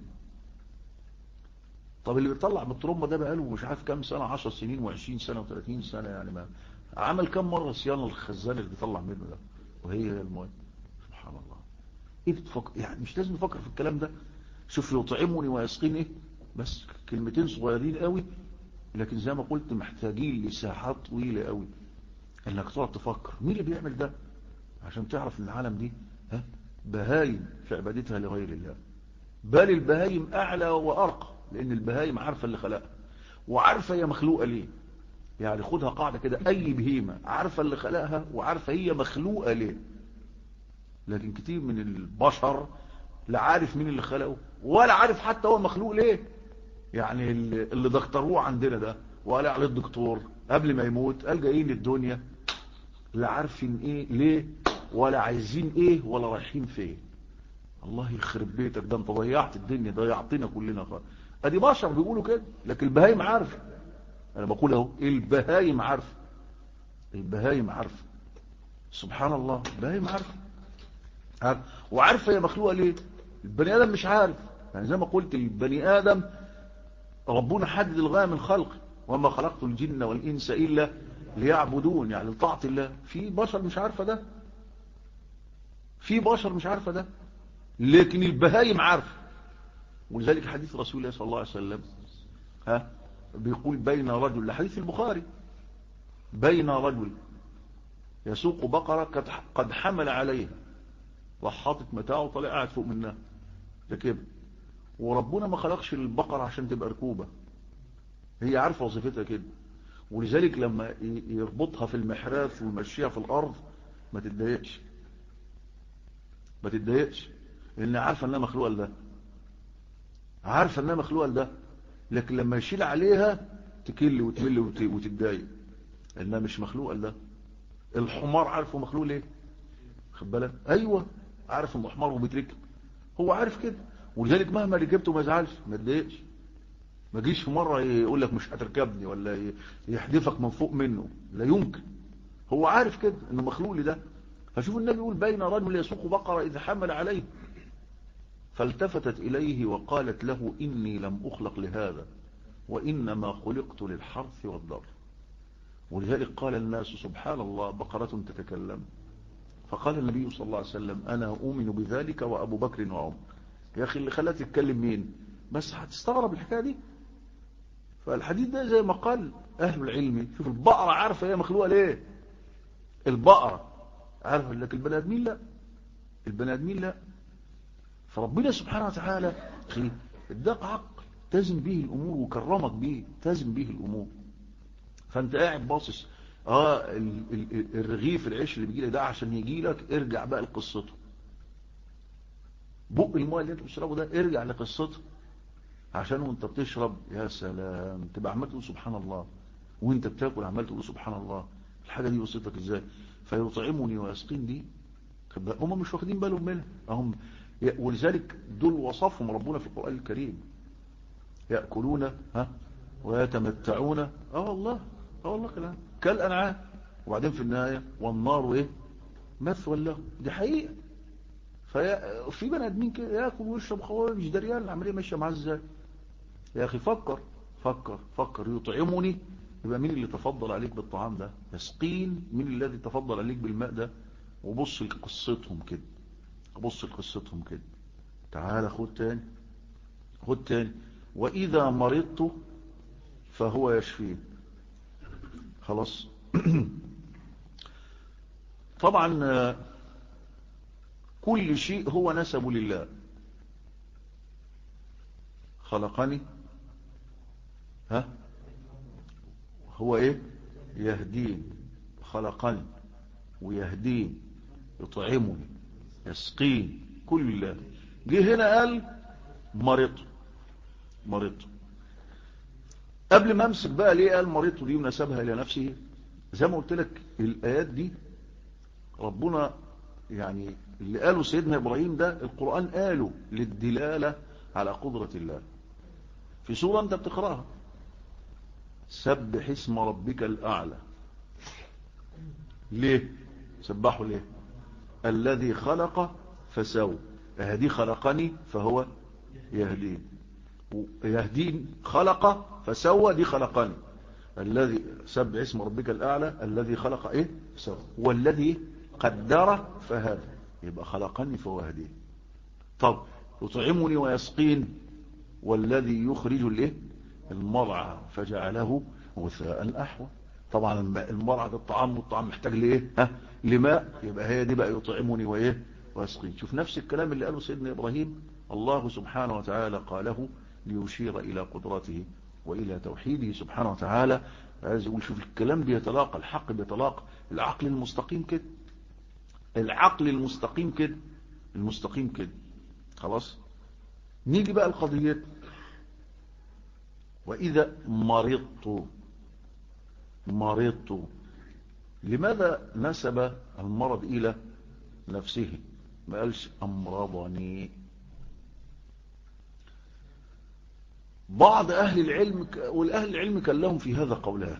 Speaker 1: طب اللي بيطلع من الترمبه ده بقاله مش عارف كام سنه 10 سنين و20 سنه و30 سنه يعني ما عمل كام مره صيانه الخزان اللي بيطلع منه ده وهي هي الماء سبحان الله ايه بتفكر يعني مش لازم نفكر في الكلام ده شوف يطعمني ويسقيني ايه بس كلمتين صغيرين قوي لكن زي ما قلت محتاجين لساحات طويله قوي انك تقعد تفكر مين اللي بيعمل ده عشان تعرف ان العالم دي ها بهايم في عبادتها لغير الله بل البهايم اعلى وارقى لان البهايم عارفه اللي خلقها وعارفه هي مخلوقه ليه يعني خدها قاعده كده اي بهيمه عارفه اللي خلقها وعارفه هي مخلوقه ليه لكن كتير من البشر لا عارف مين اللي خلقه ولا عارف حتى هو مخلوق ليه يعني اللي دكتروه عندنا ده وقال عليه الدكتور قبل ما يموت قال جايين الدنيا لا عارفين ايه ليه ولا عايزين ايه ولا رايحين فين الله يخرب بيتك ده انت ضيعت الدنيا ضيعتنا كلنا خالص ادي بشر بيقولوا كده لكن البهايم عارفه انا بقول اهو البهايم عارفه البهايم عارفه سبحان الله البهايم عارفه عارف. وعارفه هي مخلوقه ليه البني ادم مش عارف يعني زي ما قلت البني ادم ربنا حدد الغايه من خلقه وما خلقت الجن والانس الا ليعبدون يعني لطاعه الله في بشر مش عارفه ده في بشر مش عارفه ده لكن البهايم عارفه ولذلك حديث رسول الله صلى الله عليه وسلم ها بيقول بين رجل لحديث البخاري بين رجل يسوق بقرة قد حمل عليها راح حاطط متاعه وطلع قاعد فوق منها ركب وربنا ما خلقش البقرة عشان تبقى ركوبة هي عارفة وظيفتها كده ولذلك لما يربطها في المحراث ويمشيها في الأرض ما تتضايقش ما تتضايقش لأن عارفة أنها مخلوقة لده عارفة أنها مخلوقة لده لكن لما يشيل عليها تكل وتمل وتتضايق لأنها مش مخلوقة لده الحمار عارفه مخلوق ليه خد بالك ايوه عارف انه حمار وبيتركب هو عارف كده ولذلك مهما ركبته ما يزعلش ما يتضايقش ما جيش في مره يقول لك مش هتركبني ولا يحدفك من فوق منه لا يمكن هو عارف كده انه مخلوق لده فشوف النبي يقول بين رجل يسوق بقره اذا حمل عليه فالتفتت اليه وقالت له اني لم اخلق لهذا وانما خلقت للحرث والضر ولذلك قال الناس سبحان الله بقرة تتكلم فقال النبي صلى الله عليه وسلم أنا أؤمن بذلك وأبو بكر وعمر يا أخي اللي خلاها تتكلم مين بس هتستغرب الحكاية دي فالحديث ده زي ما قال أهل العلم شوف البقرة عارفة هي مخلوقة ليه البقرة عارفة لكن البني آدمين لا البني آدمين لا فربنا سبحانه وتعالى اداك عقل تزن به الأمور وكرمك به تزن به الأمور فانت قاعد باصص اه الرغيف العيش اللي بيجي لك ده عشان يجي لك ارجع بقى لقصته بق الماء اللي انت بتشربه ده ارجع لقصته عشان وانت بتشرب يا سلام تبقى عمال تقول سبحان الله وانت بتاكل عمال تقول سبحان الله الحاجه دي وصلتك ازاي فيطعمني ويسقين دي هم مش واخدين بالهم منها هم ولذلك دول وصفهم ربنا في القران الكريم ياكلون ها ويتمتعون اه والله اه والله كلام كالانعام وبعدين في النهايه والنار ايه مثوى له دي حقيقه في بني ادمين كده ياكل ويشرب خوار مش دريان العمليه ماشيه معاه ازاي يا اخي فكر فكر فكر يطعمني يبقى مين اللي تفضل عليك بالطعام ده يسقين مين الذي تفضل عليك بالماء ده وبص لقصتهم كده بص لقصتهم كده تعال خد تاني خد تاني واذا مرضت فهو يشفين خلاص طبعا كل شيء هو نسب لله خلقني ها هو ايه يهدين خلقني ويهدين يطعمني يسقين كل الله جه هنا قال مرضت مرضت قبل ما امسك بقى ليه قال مريض دي ونسبها الى نفسه زي ما قلت لك الايات دي ربنا يعني اللي قاله سيدنا ابراهيم ده القرآن قاله للدلالة على قدرة الله في سورة انت بتقراها سبح اسم ربك الاعلى ليه سبحوا ليه الذي خلق فسوى هدي خلقني فهو يهدين يهدين خلق فسوى دي خلقني الذي سبح اسم ربك الأعلى الذي خلق إيه سوى والذي قدر فهذا يبقى خلقني فهو هدين طب يطعمني ويسقين والذي يخرج الايه المرعى فجعله غثاء أحوى طبعا المرعى ده الطعام والطعام محتاج لايه ها لماء يبقى هي دي بقى يطعمني وايه ويسقين شوف نفس الكلام اللي قاله سيدنا إبراهيم الله سبحانه وتعالى قاله ليشير إلى قدرته وإلى توحيده سبحانه وتعالى عايز يقول شوف الكلام بيتلاقى الحق بيتلاقى العقل المستقيم كده العقل المستقيم كده المستقيم كده خلاص نيجي بقى القضية وإذا مرضت مرضت لماذا نسب المرض إلى نفسه ما قالش أمرضني بعض أهل العلم والأهل العلم كان لهم في هذا قولان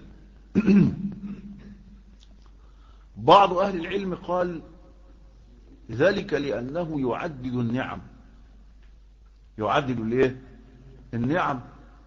Speaker 1: بعض أهل العلم قال ذلك لأنه يعدد النعم يعدد الايه النعم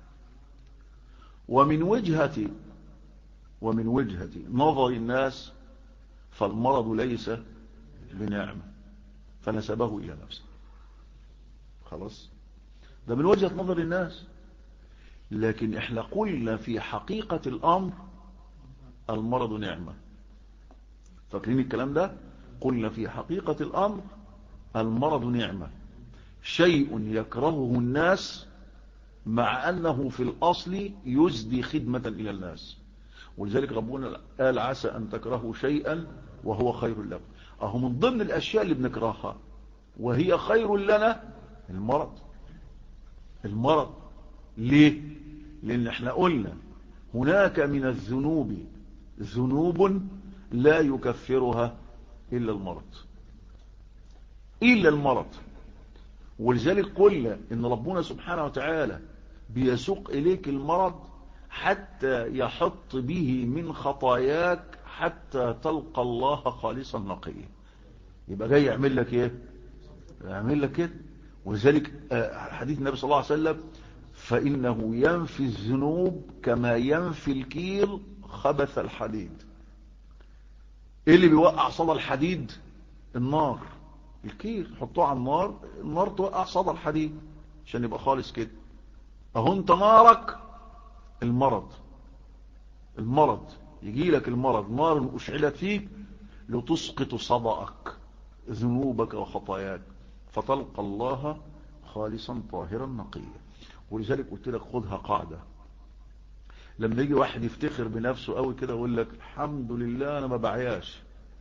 Speaker 1: ومن وجهة ومن وجهة نظر الناس فالمرض ليس بنعمة فنسبه إلى نفسه خلاص ده من وجهة نظر الناس لكن احنا قلنا في حقيقة الأمر المرض نعمة فاكرين الكلام ده قلنا في حقيقة الأمر المرض نعمة شيء يكرهه الناس مع أنه في الأصل يزدي خدمة إلى الناس ولذلك ربنا قال عسى أن تكرهوا شيئا وهو خير لكم أهو من ضمن الأشياء اللي بنكرهها وهي خير لنا المرض المرض ليه لأن احنا قلنا هناك من الذنوب ذنوب لا يكفرها إلا المرض إلا المرض ولذلك قلنا إن ربنا سبحانه وتعالى بيسوق إليك المرض حتى يحط به من خطاياك حتى تلقى الله خالصا نقيا يبقى جاي يعمل لك ايه يعمل لك كده ولذلك حديث النبي صلى الله عليه وسلم فإنه ينفي الذنوب كما ينفي الكير خبث الحديد ايه اللي بيوقع صدى الحديد النار الكير حطوه على النار النار توقع صدى الحديد عشان يبقى خالص كده اهو انت نارك المرض المرض يجي لك المرض نار اشعلت فيك لتسقط صدأك ذنوبك وخطاياك فتلقى الله خالصا طاهرا نقيا ولذلك قلت لك خذها قاعدة لما يجي واحد يفتخر بنفسه قوي كده ويقول لك الحمد لله انا ما بعياش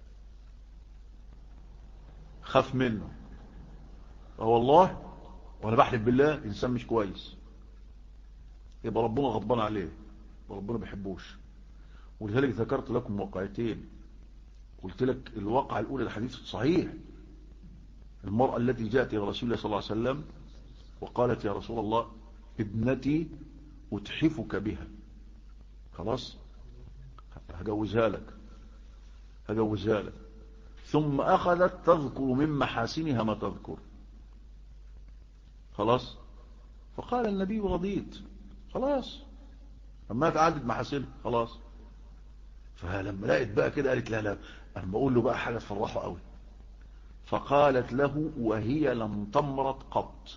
Speaker 1: خاف منه اه والله وانا بحلف بالله انسان مش كويس يبقى ربنا غضبان عليه وربنا ما بيحبوش ولذلك ذكرت لكم واقعتين قلت لك الواقعة الاولى الحديث صحيح المرأة التي جاءت الى رسول الله صلى الله عليه وسلم وقالت يا رسول الله ابنتي اتحفك بها خلاص هجوزها لك هجوزها لك ثم أخذت تذكر من محاسنها ما تذكر خلاص فقال النبي رضيت خلاص أما تعدد محاسنها خلاص فلما لقيت بقى كده قالت لا لا أنا بقول له بقى حاجة تفرحه قوي فقالت له وهي لم تمرض قط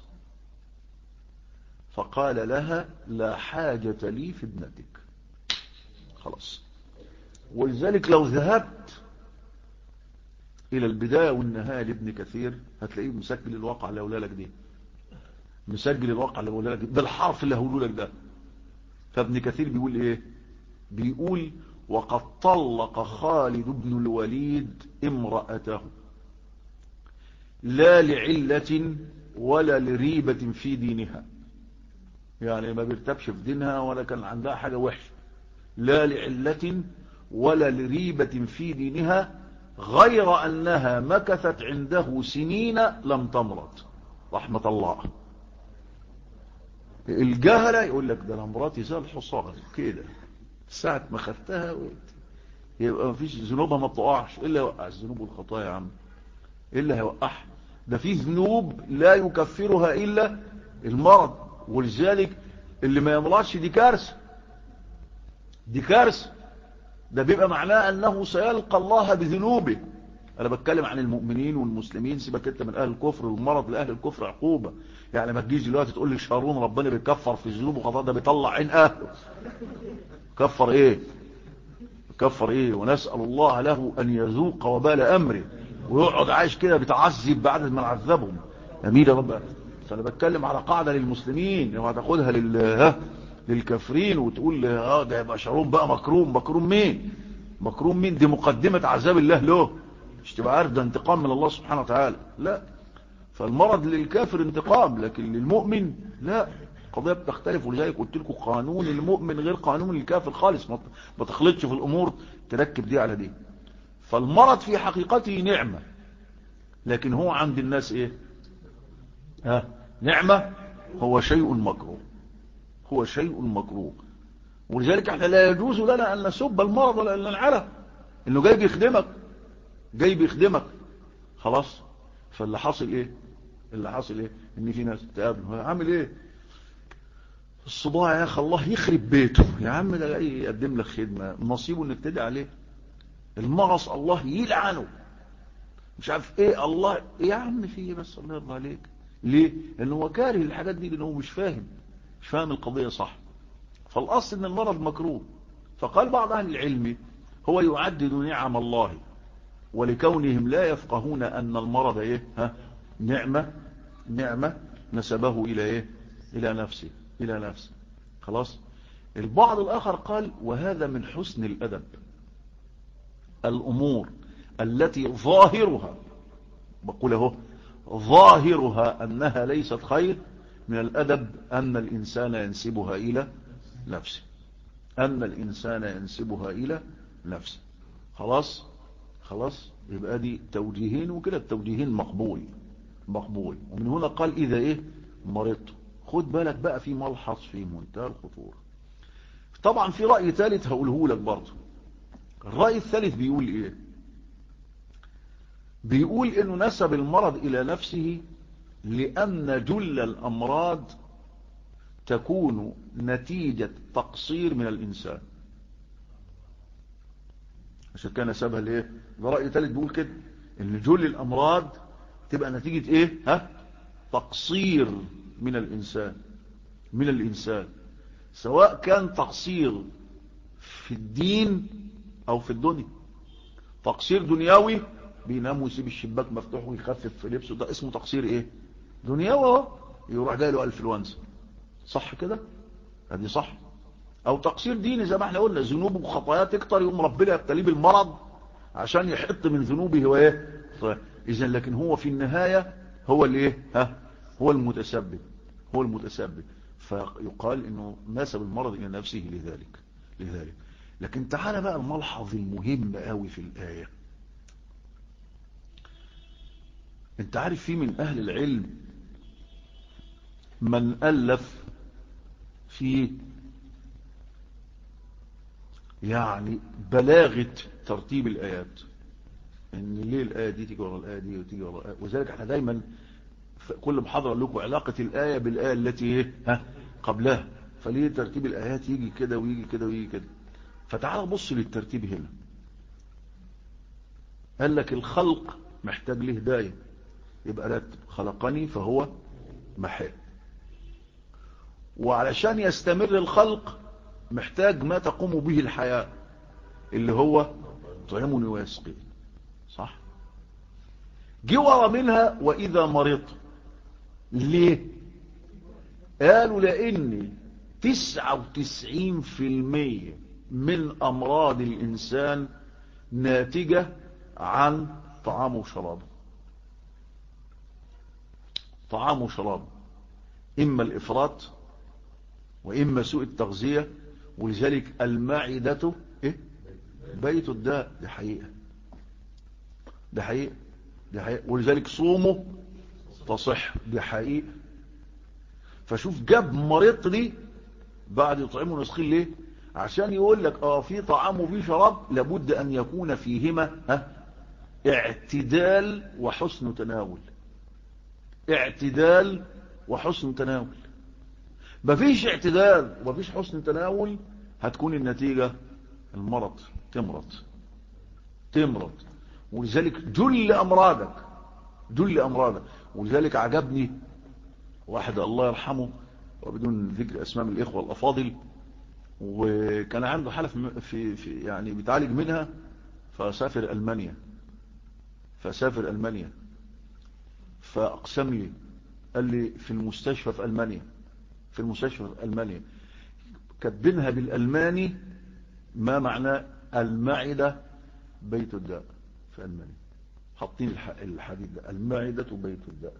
Speaker 1: فقال لها لا حاجة لي في ابنتك خلاص ولذلك لو ذهبت الى البداية والنهاية لابن كثير هتلاقيه مسجل الواقع اللي هقولها لك دي مسجل الواقع اللي هقولها لك دي بالحرف اللي هقوله لك ده فابن كثير بيقول ايه بيقول وقد طلق خالد بن الوليد امرأته لا لعلة ولا لريبة في دينها يعني ما بيرتبش في دينها ولا كان عندها حاجة وحشة لا لعلة ولا لريبة في دينها غير أنها مكثت عنده سنين لم تمرض رحمة الله الجهلة يقول لك ده انا مراتي زي الحصان كده ساعة ما خدتها يبقى ما فيش ذنوبها ما بتقعش الا يوقع الذنوب والخطايا يا عم الا هيوقعها ده في ذنوب لا يكفرها الا المرض ولذلك اللي ما يمرضش دي كارثه دي كارثه ده بيبقى معناه انه سيلقى الله بذنوبه انا بتكلم عن المؤمنين والمسلمين سيبك انت من اهل الكفر والمرض لاهل الكفر عقوبه يعني ما تجيش دلوقتي تقول لي شارون ربنا بيكفر في الذنوب وخطايا ده بيطلع عين اهله كفر ايه كفر ايه ونسال الله له ان يذوق وبال امره ويقعد عايش كده بيتعذب بعد ما نعذبهم امين يا رب فانا بتكلم على قاعده للمسلمين لو هتاخدها لل ها للكافرين وتقول اه ده يبقى شارون بقى مكروم مكروم مين مكروم مين دي مقدمه عذاب الله له مش تبقى عارف ده انتقام من الله سبحانه وتعالى لا فالمرض للكافر انتقام لكن للمؤمن لا قضية بتختلف ولذلك قلت لكم قانون المؤمن غير قانون الكافر خالص ما تخلطش في الأمور تركب دي على دي فالمرض في حقيقته نعمة لكن هو عند الناس ايه ها نعمة هو شيء مكروه هو شيء مكروه ولذلك احنا لا يجوز لنا ان نسب المرض ولا ان ننعله انه جاي بيخدمك جاي بيخدمك خلاص فاللي حاصل ايه اللي حاصل ايه ان في ناس تقابل عامل ايه الصداع يا اخي الله يخرب بيته يا عم ده جاي يقدم لك خدمه نصيبه انك تدعي عليه المغص الله يلعنه مش عارف ايه الله يا عم في ايه بس الله يرضى عليك ليه لانه هو كاره الحاجات دي لانه مش فاهم مش فاهم القضيه صح فالاصل ان المرض مكروه فقال بعض اهل العلم هو يعدد نعم الله ولكونهم لا يفقهون ان المرض ايه ها نعمه نعمه نسبه الى ايه الى نفسه الى نفسه خلاص البعض الاخر قال وهذا من حسن الادب الامور التي ظاهرها بقول اهو ظاهرها انها ليست خير من الادب ان الانسان ينسبها الى نفسه ان الانسان ينسبها الى نفسه خلاص خلاص يبقى دي توجيهين وكده التوجيهين مقبول مقبول ومن هنا قال اذا ايه مرضت خد بالك بقى في ملحظ في منتهى الخطوره طبعا في رأي ثالث هقوله لك برضه الرأي الثالث بيقول ايه بيقول انه نسب المرض الى نفسه لان جل الامراض تكون نتيجة تقصير من الانسان عشان كان نسبها لايه ده رأي ثالث بيقول كده ان جل الامراض تبقى نتيجة ايه ها تقصير من الانسان من الانسان سواء كان تقصير في الدين او في الدنيا تقصير دنيوي بينام ويسيب الشباك مفتوح ويخفف في لبسه ده اسمه تقصير ايه دنيوي اهو يروح جاي له انفلونزا صح كده ادي صح او تقصير ديني زي ما احنا قلنا ذنوبه وخطاياه تكتر يقوم ربنا يبتليه بالمرض عشان يحط من ذنوبه هو ايه طيب. اذا لكن هو في النهايه هو الايه ها هو المتسبب هو المتسبب فيقال انه نسب المرض الى نفسه لذلك لذلك لكن تعالى بقى الملحظ المهم قوي في الايه انت عارف في من اهل العلم من الف في يعني بلاغة ترتيب الايات ان ليه الايه دي تيجي ورا الايه دي وتيجي ورا الآية وذلك احنا دايما في كل محاضره لكم علاقه الايه بالايه التي ايه ها قبلها فليه ترتيب الايات يجي كده ويجي كده ويجي كده فتعال بص للترتيب هنا قال لك الخلق محتاج له هدايه يبقى رتب خلقني فهو محال وعلشان يستمر الخلق محتاج ما تقوم به الحياة اللي هو طعمني ويسقي صح جي ورا منها وإذا مرضت ليه قالوا لأن تسعة وتسعين في المية من أمراض الإنسان ناتجة عن طعامه وشرابه طعام وشراب إما الإفراط وإما سوء التغذية ولذلك المعدة إيه؟ بيت الداء دي حقيقة دي حقيقة دي حقيقة ولذلك صومه تصح دي حقيقة فشوف جاب مريض لي بعد يطعمه نسخين ليه عشان يقول لك اه في طعام وفي شراب لابد ان يكون فيهما ها اعتدال وحسن تناول اعتدال وحسن تناول مفيش اعتدال ومفيش حسن تناول هتكون النتيجة المرض تمرض تمرض ولذلك جل أمراضك جل أمراضك ولذلك عجبني واحد الله يرحمه وبدون ذكر أسماء الإخوة الأفاضل وكان عنده حالة في, في يعني بيتعالج منها فسافر ألمانيا فسافر ألمانيا فأقسم لي قال لي في المستشفى في ألمانيا في المستشفى في ألمانيا كاتبينها بالألماني ما معناه المعدة بيت الداء في ألمانيا حاطين الحديث ده المعدة بيت الداء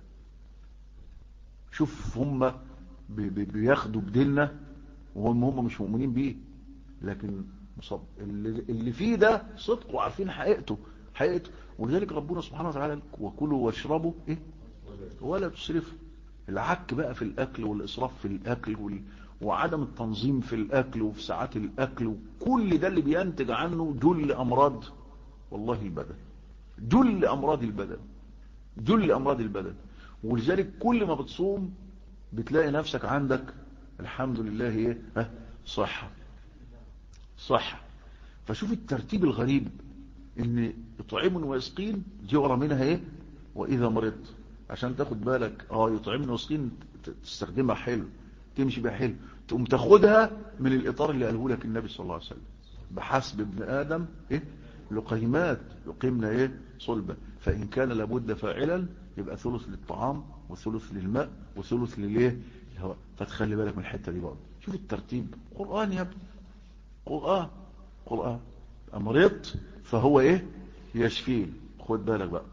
Speaker 1: شوف هم بياخدوا بديننا وهم هم مش مؤمنين بيه لكن مصب اللي فيه ده صدق وعارفين حقيقته حقيقته ولذلك ربنا سبحانه وتعالى وكلوا واشربوا ايه ولا تسرفوا العك بقى في الاكل والاسراف في الاكل وال... وعدم التنظيم في الاكل وفي ساعات الاكل وكل ده اللي بينتج عنه جل امراض والله البدن جل امراض البدن جل امراض البدن ولذلك كل ما بتصوم بتلاقي نفسك عندك الحمد لله ايه ها صحة صحة فشوف الترتيب الغريب ان يطعمون ويسقين دي ورا منها ايه واذا مرضت عشان تاخد بالك اه يطعمون ويسقين تستخدمها حلو تمشي بها حلو تقوم تاخدها من الاطار اللي قاله لك النبي صلى الله عليه وسلم بحسب ابن ادم ايه لقيمات يقيمنا ايه صلبة فان كان لابد فاعلا يبقى ثلث للطعام وثلث للماء وثلث للايه الهواء فتخلي بالك من الحته دي برضه شوف الترتيب قران يا ابني قران قران مرضت فهو ايه يشفين خد بالك بقى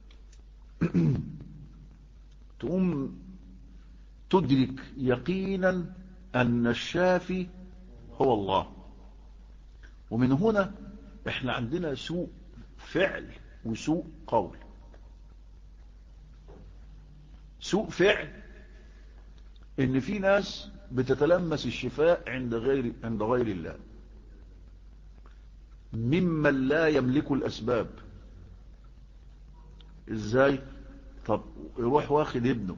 Speaker 1: تقوم تدرك يقينا ان الشافي هو الله ومن هنا احنا عندنا سوء فعل وسوء قول سوء فعل ان في ناس بتتلمس الشفاء عند غير عند غير الله ممن لا يملك الاسباب ازاي طب يروح واخد ابنه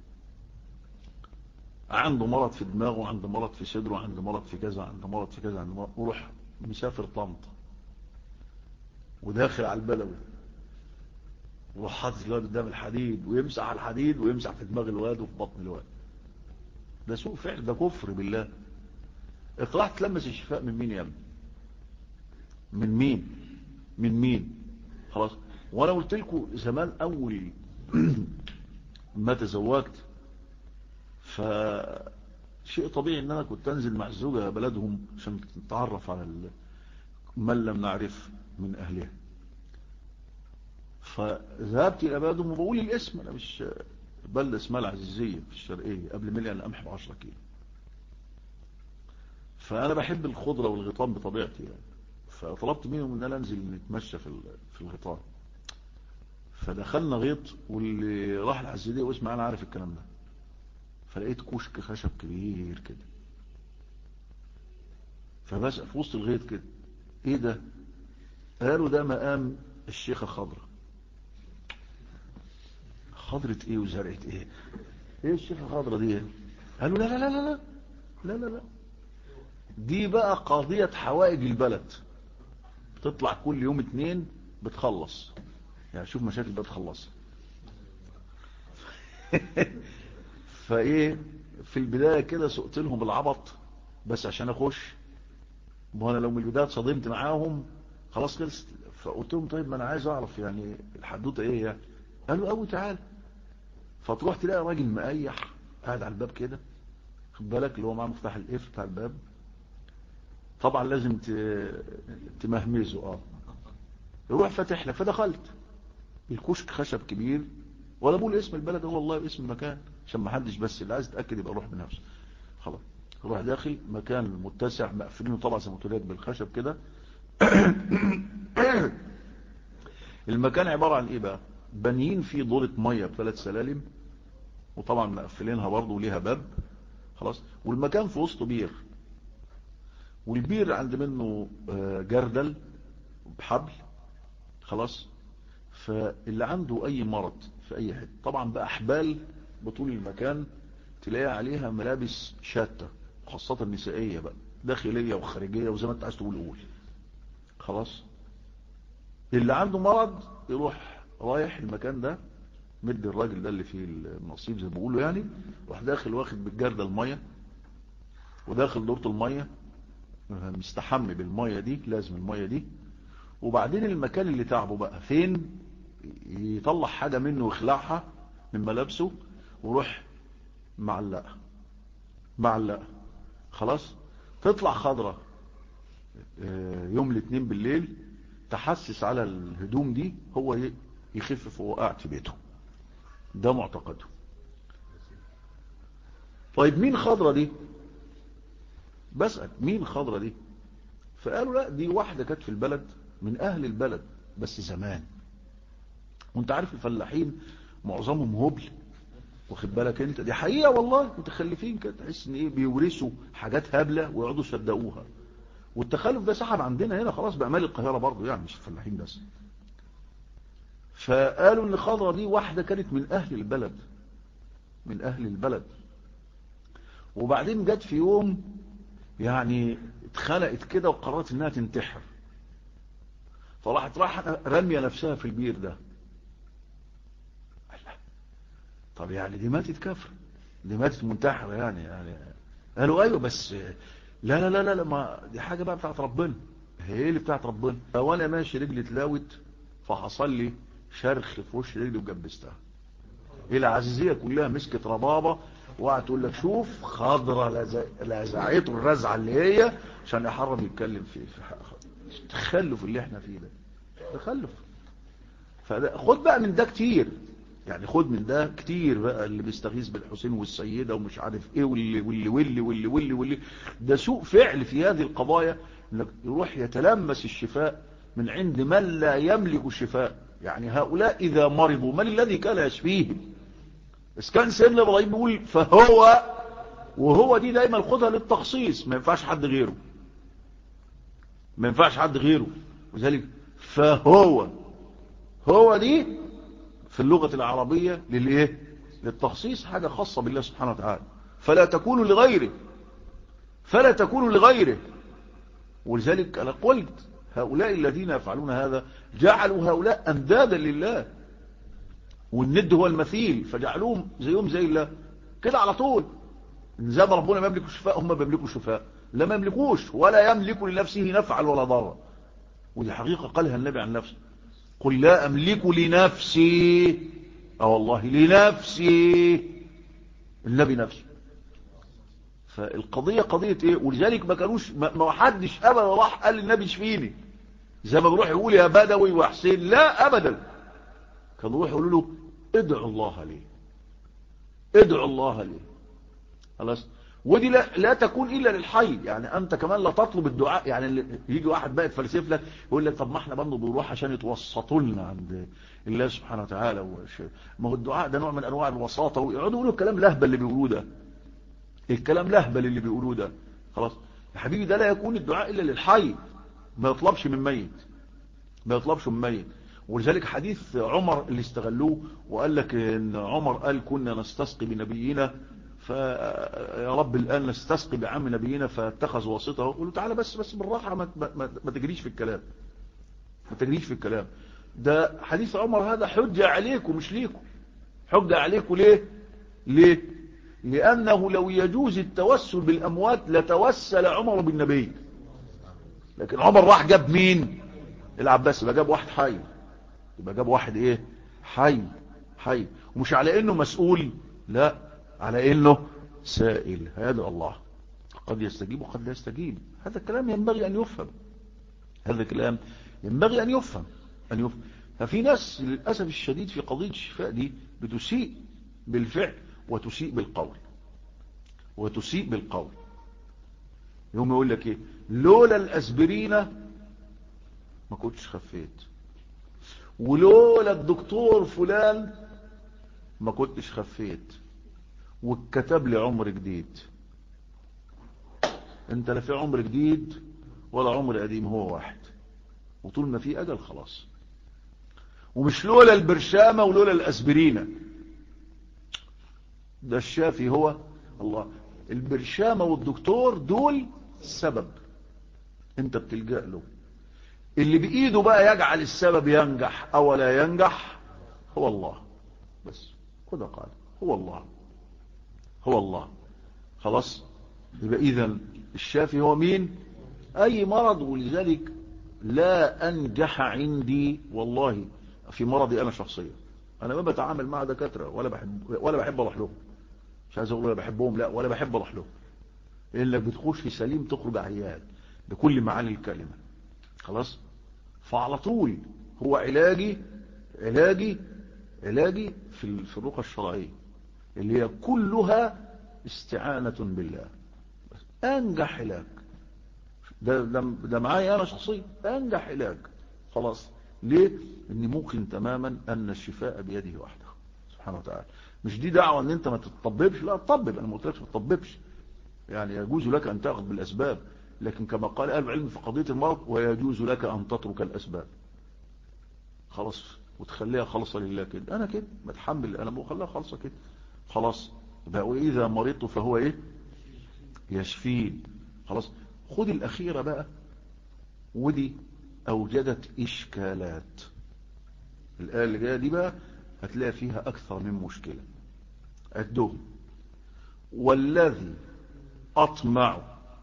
Speaker 1: عنده مرض في دماغه عنده مرض في صدره عنده مرض في كذا عنده مرض في كذا عنده مرض وروح مسافر طنطا وداخل على البلوي وروح حاطط الواد قدام الحديد ويمسح على الحديد ويمسح في دماغ الواد وفي بطن الواد ده سوء فعل ده كفر بالله اطلع تلمس الشفاء من مين يا ابني من مين من مين خلاص وانا قلت لكم زمان اول ما تزوجت فشيء طبيعي ان انا كنت انزل مع الزوجة بلدهم عشان نتعرف على من لم نعرف من اهلها فذهبت الى بلدهم وبقول الاسم انا مش بلد اسمها العزيزية في الشرقية قبل مليان القمح ب 10 كيلو فانا بحب الخضرة والغيطان بطبيعتي يعني فطلبت منهم ان انا انزل نتمشى في في الغيطان فدخلنا غيط واللي راح العزيزية واسمع انا عارف الكلام ده فلقيت كشك خشب كبير كده فبسأل في وسط الغيط كده ايه ده قالوا ده مقام الشيخة خضرة خضرة ايه وزرعة ايه ايه الشيخة خضرة دي قالوا لا لا لا لا لا لا لا دي بقى قضية حوائج البلد بتطلع كل يوم اتنين بتخلص يعني شوف مشاكل بقى تخلصها فايه في البداية كده سقت لهم العبط بس عشان اخش ما انا لو من البداية صدمت معاهم خلاص خلصت فقلت لهم طيب ما انا عايز اعرف يعني الحدوته ايه يعني قالوا قوي تعال فتروح تلاقي راجل مقيح قاعد على الباب كده خد بالك اللي هو معاه مفتاح القفل بتاع الباب طبعا لازم تمهمزه اه يروح فاتح لك فدخلت الكشك خشب كبير ولا بقول اسم البلد هو والله اسم المكان عشان ما حدش بس اللي عايز يتاكد يبقى روح بنفسه خلاص روح داخل مكان متسع مقفلينه طبعا زي ما قلت لك بالخشب كده المكان عبارة عن ايه بقى بنيين فيه دورة مية بثلاث سلالم وطبعا مقفلينها برضه وليها باب خلاص والمكان في وسطه بير والبير عند منه جردل بحبل خلاص فاللي عنده اي مرض في اي حته طبعا بقى احبال بطول المكان تلاقي عليها ملابس شاتة خاصة النسائية بقى داخلية وخارجية وزي ما انت عايز تقول قول خلاص اللي عنده مرض يروح رايح المكان ده مدي الراجل ده اللي فيه النصيب زي ما بيقولوا يعني راح داخل واخد بالجردة المية وداخل دورة المية مستحمي بالمية دي لازم المية دي وبعدين المكان اللي تعبه بقى فين يطلع حاجة منه ويخلعها من ملابسه ويروح معلقة معلقة خلاص تطلع خضرة يوم الاثنين بالليل تحسس على الهدوم دي هو يخفف وهو قاعد في بيته ده معتقده طيب مين خضرة دي بسأل مين خضرة دي فقالوا لا دي واحدة كانت في البلد من اهل البلد بس زمان وانت عارف الفلاحين معظمهم هبل واخد بالك انت دي حقيقة والله متخلفين كده تحس ان ايه بيورثوا حاجات هبلة ويقعدوا يصدقوها والتخلف ده سحب عندنا هنا خلاص بقى مال القاهرة برضه يعني مش الفلاحين بس فقالوا ان خضرة دي واحدة كانت من اهل البلد من اهل البلد وبعدين جت في يوم يعني اتخلقت كده وقررت انها تنتحر فراحت راح رمية نفسها في البير ده طب يعني دي ماتت كفر دي ماتت منتحرة يعني يعني قالوا ايوه بس لا لا لا لا, لا ما دي حاجة بقى بتاعت ربنا هي اللي بتاعت ربنا وانا ماشي رجلي اتلاوت فحصل لي شرخ في وش رجلي وجبستها العزيزية كلها مسكت ربابة وقعد تقول لك شوف خضرة لزعته الرزعة اللي هي عشان يحرم يتكلم في في تخلف اللي احنا فيه ده تخلف فده خد بقى من ده كتير يعني خد من ده كتير بقى اللي بيستغيث بالحسين والسيدة ومش عارف ايه واللي واللي واللي واللي واللي, واللي ده سوء فعل في هذه القضايا انك يروح يتلمس الشفاء من عند من لا يملك الشفاء يعني هؤلاء اذا مرضوا من الذي كان يشفيهم بس كان سيدنا ابراهيم بيقول فهو وهو دي دايما خدها للتخصيص ما ينفعش حد غيره ما ينفعش حد غيره وذلك فهو هو دي في اللغة العربية للايه للتخصيص حاجة خاصة بالله سبحانه وتعالى فلا تكون لغيره فلا تكون لغيره ولذلك أنا قلت هؤلاء الذين يفعلون هذا جعلوا هؤلاء أندادا لله والند هو المثيل فجعلوهم زيهم زي الله كده على طول زي ما ربنا ما يملكوا الشفاء هم بيملكوا الشفاء لا ما يملكوش ولا يملك لنفسه نفعا ولا ضرا ودي حقيقة قالها النبي عن نفسه قل لا أملك لنفسي أو والله لنفسي النبي نفسه فالقضية قضية ايه ولذلك ما كانوش ما حدش ابدا راح قال للنبي شفيني زي ما بيروح يقول يا بدوي وحسين لا ابدا كانوا يروح يقولوا له ادعوا الله لي ادعوا الله لي خلاص ودي لا, لا تكون الا للحي يعني انت كمان لا تطلب الدعاء يعني يجي واحد بقى يتفلسف لك يقول لك طب ما احنا برضه بنروح عشان يتوسطوا لنا عند الله سبحانه وتعالى ما هو الدعاء ده نوع من انواع الوساطه ويقعدوا يقولوا الكلام لهبل اللي بيقولوه ده الكلام لهبل اللي بيقولوه ده خلاص يا حبيبي ده لا يكون الدعاء الا للحي ما يطلبش من ميت ما يطلبش من ميت ولذلك حديث عمر اللي استغلوه وقال لك ان عمر قال كنا نستسقي بنبينا فيا رب الآن نستسقي بعم نبينا فاتخذ واسطه قلوا تعالى بس بس بالراحة ما, ما, ما تجريش في الكلام ما تجريش في الكلام ده حديث عمر هذا حجة عليكم مش ليكم حجة عليكم ليه ليه لأنه لو يجوز التوسل بالأموات لتوسل عمر بالنبي لكن عمر راح جاب مين العباس يبقى جاب واحد حي يبقى جاب واحد ايه حي حي ومش على انه مسؤول لا على انه سائل هذا الله قد يستجيب وقد لا يستجيب هذا الكلام ينبغي ان يفهم هذا الكلام ينبغي ان يفهم ان يفهم ففي ناس للأسف الشديد في قضية الشفاء دي بتسيء بالفعل وتسيء بالقول وتسيء بالقول يوم يقول لك ايه لولا الاسبرين ما كنتش خفيت ولولا الدكتور فلان ما كنتش خفيت واتكتب لي عمر جديد انت لا في عمر جديد ولا عمر قديم هو واحد وطول ما في اجل خلاص ومش لولا البرشامة ولولا الاسبرينة ده الشافي هو الله البرشامة والدكتور دول السبب انت بتلجأ له اللي بإيده بقى يجعل السبب ينجح أو لا ينجح هو الله بس كده قال هو الله هو الله خلاص يبقى إذا الشافي هو مين أي مرض ولذلك لا أنجح عندي والله في مرضي أنا شخصيا أنا ما بتعامل مع دكاترة ولا بحب ولا بحب أروح لهم مش عايز أقول ولا بحبهم لا ولا بحب أروح لهم إنك بتخش في سليم تخرج عيان بكل معاني الكلمة خلاص فعلى طول هو علاجي علاجي علاجي في في الرقى الشرعية اللي هي كلها استعانة بالله انجح علاج ده, ده, ده معايا انا شخصيا انجح علاج خلاص ليه ان ممكن تماما ان الشفاء بيده وحده سبحانه وتعالى مش دي دعوة ان انت ما تطببش لا تطبب انا ما قلتلكش ما تطببش يعني يجوز لك ان تاخذ بالاسباب لكن كما قال اهل العلم في قضية المرض ويجوز لك ان تترك الاسباب خلاص وتخليها خالصة لله كده انا كده بتحمل انا بخليها خالصة كده خلاص بقى واذا مرضت فهو ايه يشفين خلاص خد الاخيرة بقى ودي اوجدت اشكالات الايه اللي جايه دي بقى هتلاقي فيها اكثر من مشكله عدهم والذي اطمع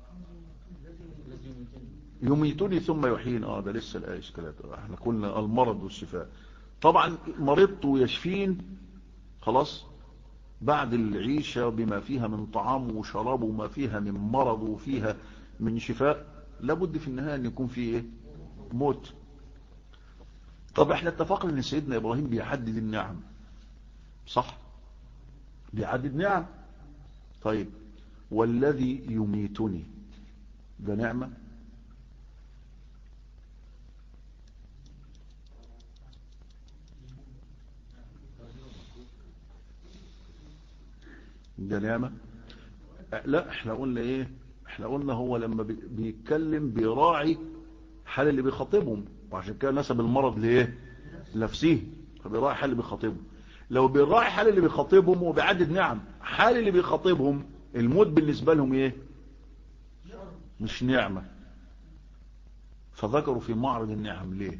Speaker 1: يميتني ثم يحيين اه ده لسه الايه اشكالات احنا قلنا المرض والشفاء طبعا مرضت ويشفين خلاص بعد العيشة بما فيها من طعام وشراب وما فيها من مرض وفيها من شفاء لابد في النهاية ان يكون فيه ايه موت طب احنا اتفقنا ان سيدنا ابراهيم بيحدد النعم صح بيحدد نعم طيب والذي يميتني ده نعمة ده نعمة لا احنا قلنا ايه احنا قلنا هو لما بيتكلم بيراعي حال اللي بيخاطبهم وعشان كده نسب المرض لايه نفسه فبيراعي حال اللي بيخاطبهم لو بيراعي حال اللي بيخاطبهم وبيعدد نعم حال اللي بيخاطبهم الموت بالنسبة لهم ايه مش نعمة فذكروا في معرض النعم ليه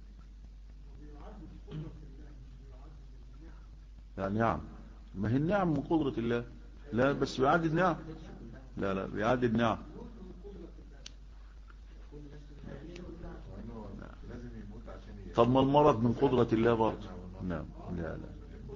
Speaker 1: يعني نعم ما هي النعم من قدرة الله لا بس بيعدد نعم لا لا بيعدد نعم طب ما المرض من قدرة الله برضه نعم لا لا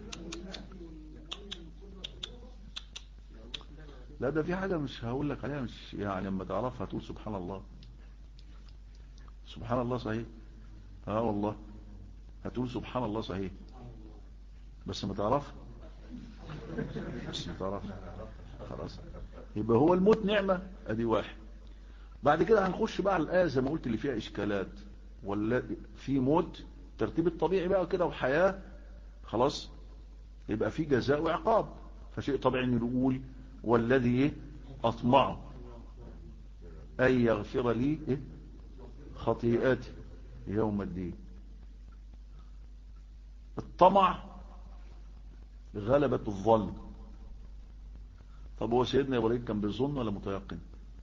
Speaker 1: لا ده في حاجة مش هقول لك عليها مش يعني لما تعرفها تقول سبحان الله سبحان الله صحيح اه والله هتقول سبحان الله صحيح بس ما تعرفها بس ما تعرفها خلاص يبقى هو الموت نعمة ادي واحد بعد كده هنخش بقى على الآية زي ما قلت اللي فيها إشكالات ولا في موت ترتيب الطبيعي بقى كده وحياة خلاص يبقى في جزاء وعقاب فشيء طبيعي ان نقول والذي أطمعه أن يغفر لي إيه؟ خطيئاتي يوم الدين الطمع غلبة الظن طب هو سيدنا إبراهيم كان بيظن ولا متيقن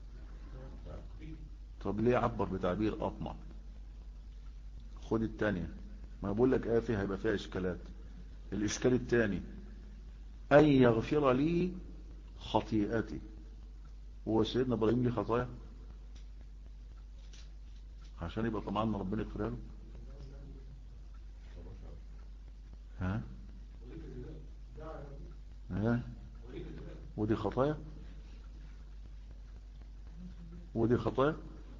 Speaker 1: طب ليه عبر بتعبير أطمع خد التانية ما بقول لك آية فيها يبقى فيها إشكالات الإشكال التاني أن يغفر لي خطيئتي هو سيدنا إبراهيم ليه خطايا عشان يبقى طمعنا ربنا يغفرها له ها ها ودي خطايا ودي خطايا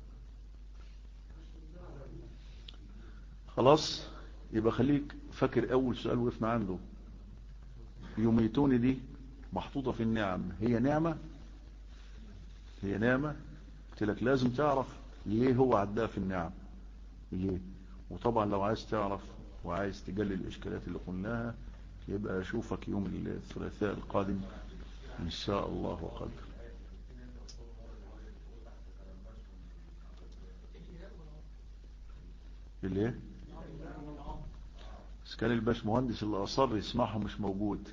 Speaker 1: خلاص يبقى خليك فاكر اول سؤال وقفنا عنده يميتوني دي محطوطة في النعم هي نعمة هي نعمة قلت لك لازم تعرف ليه هو عداها في النعم ليه وطبعا لو عايز تعرف وعايز تجلل الاشكالات اللي قلناها يبقى اشوفك يوم الثلاثاء القادم ان شاء الله وقدر ليه بس كان الباش مهندس اللي اصر يسمعه مش موجود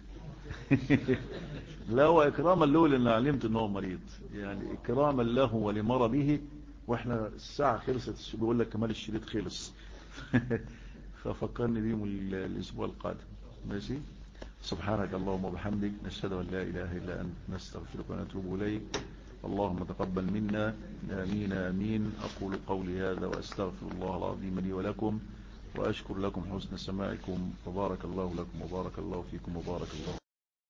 Speaker 1: لا هو اكراما له لان علمت ان هو مريض يعني اكراما له ولمرضه واحنا الساعة خلصت بيقول لك كمال الشريط خلص ففكرني بيهم الاسبوع القادم ماشي سبحانك اللهم وبحمدك نشهد ان لا اله الا انت نستغفرك ونتوب اليك اللهم تقبل منا امين امين اقول قولي هذا واستغفر الله العظيم لي ولكم واشكر لكم حسن سماعكم وبارك الله لكم وبارك الله فيكم وبارك الله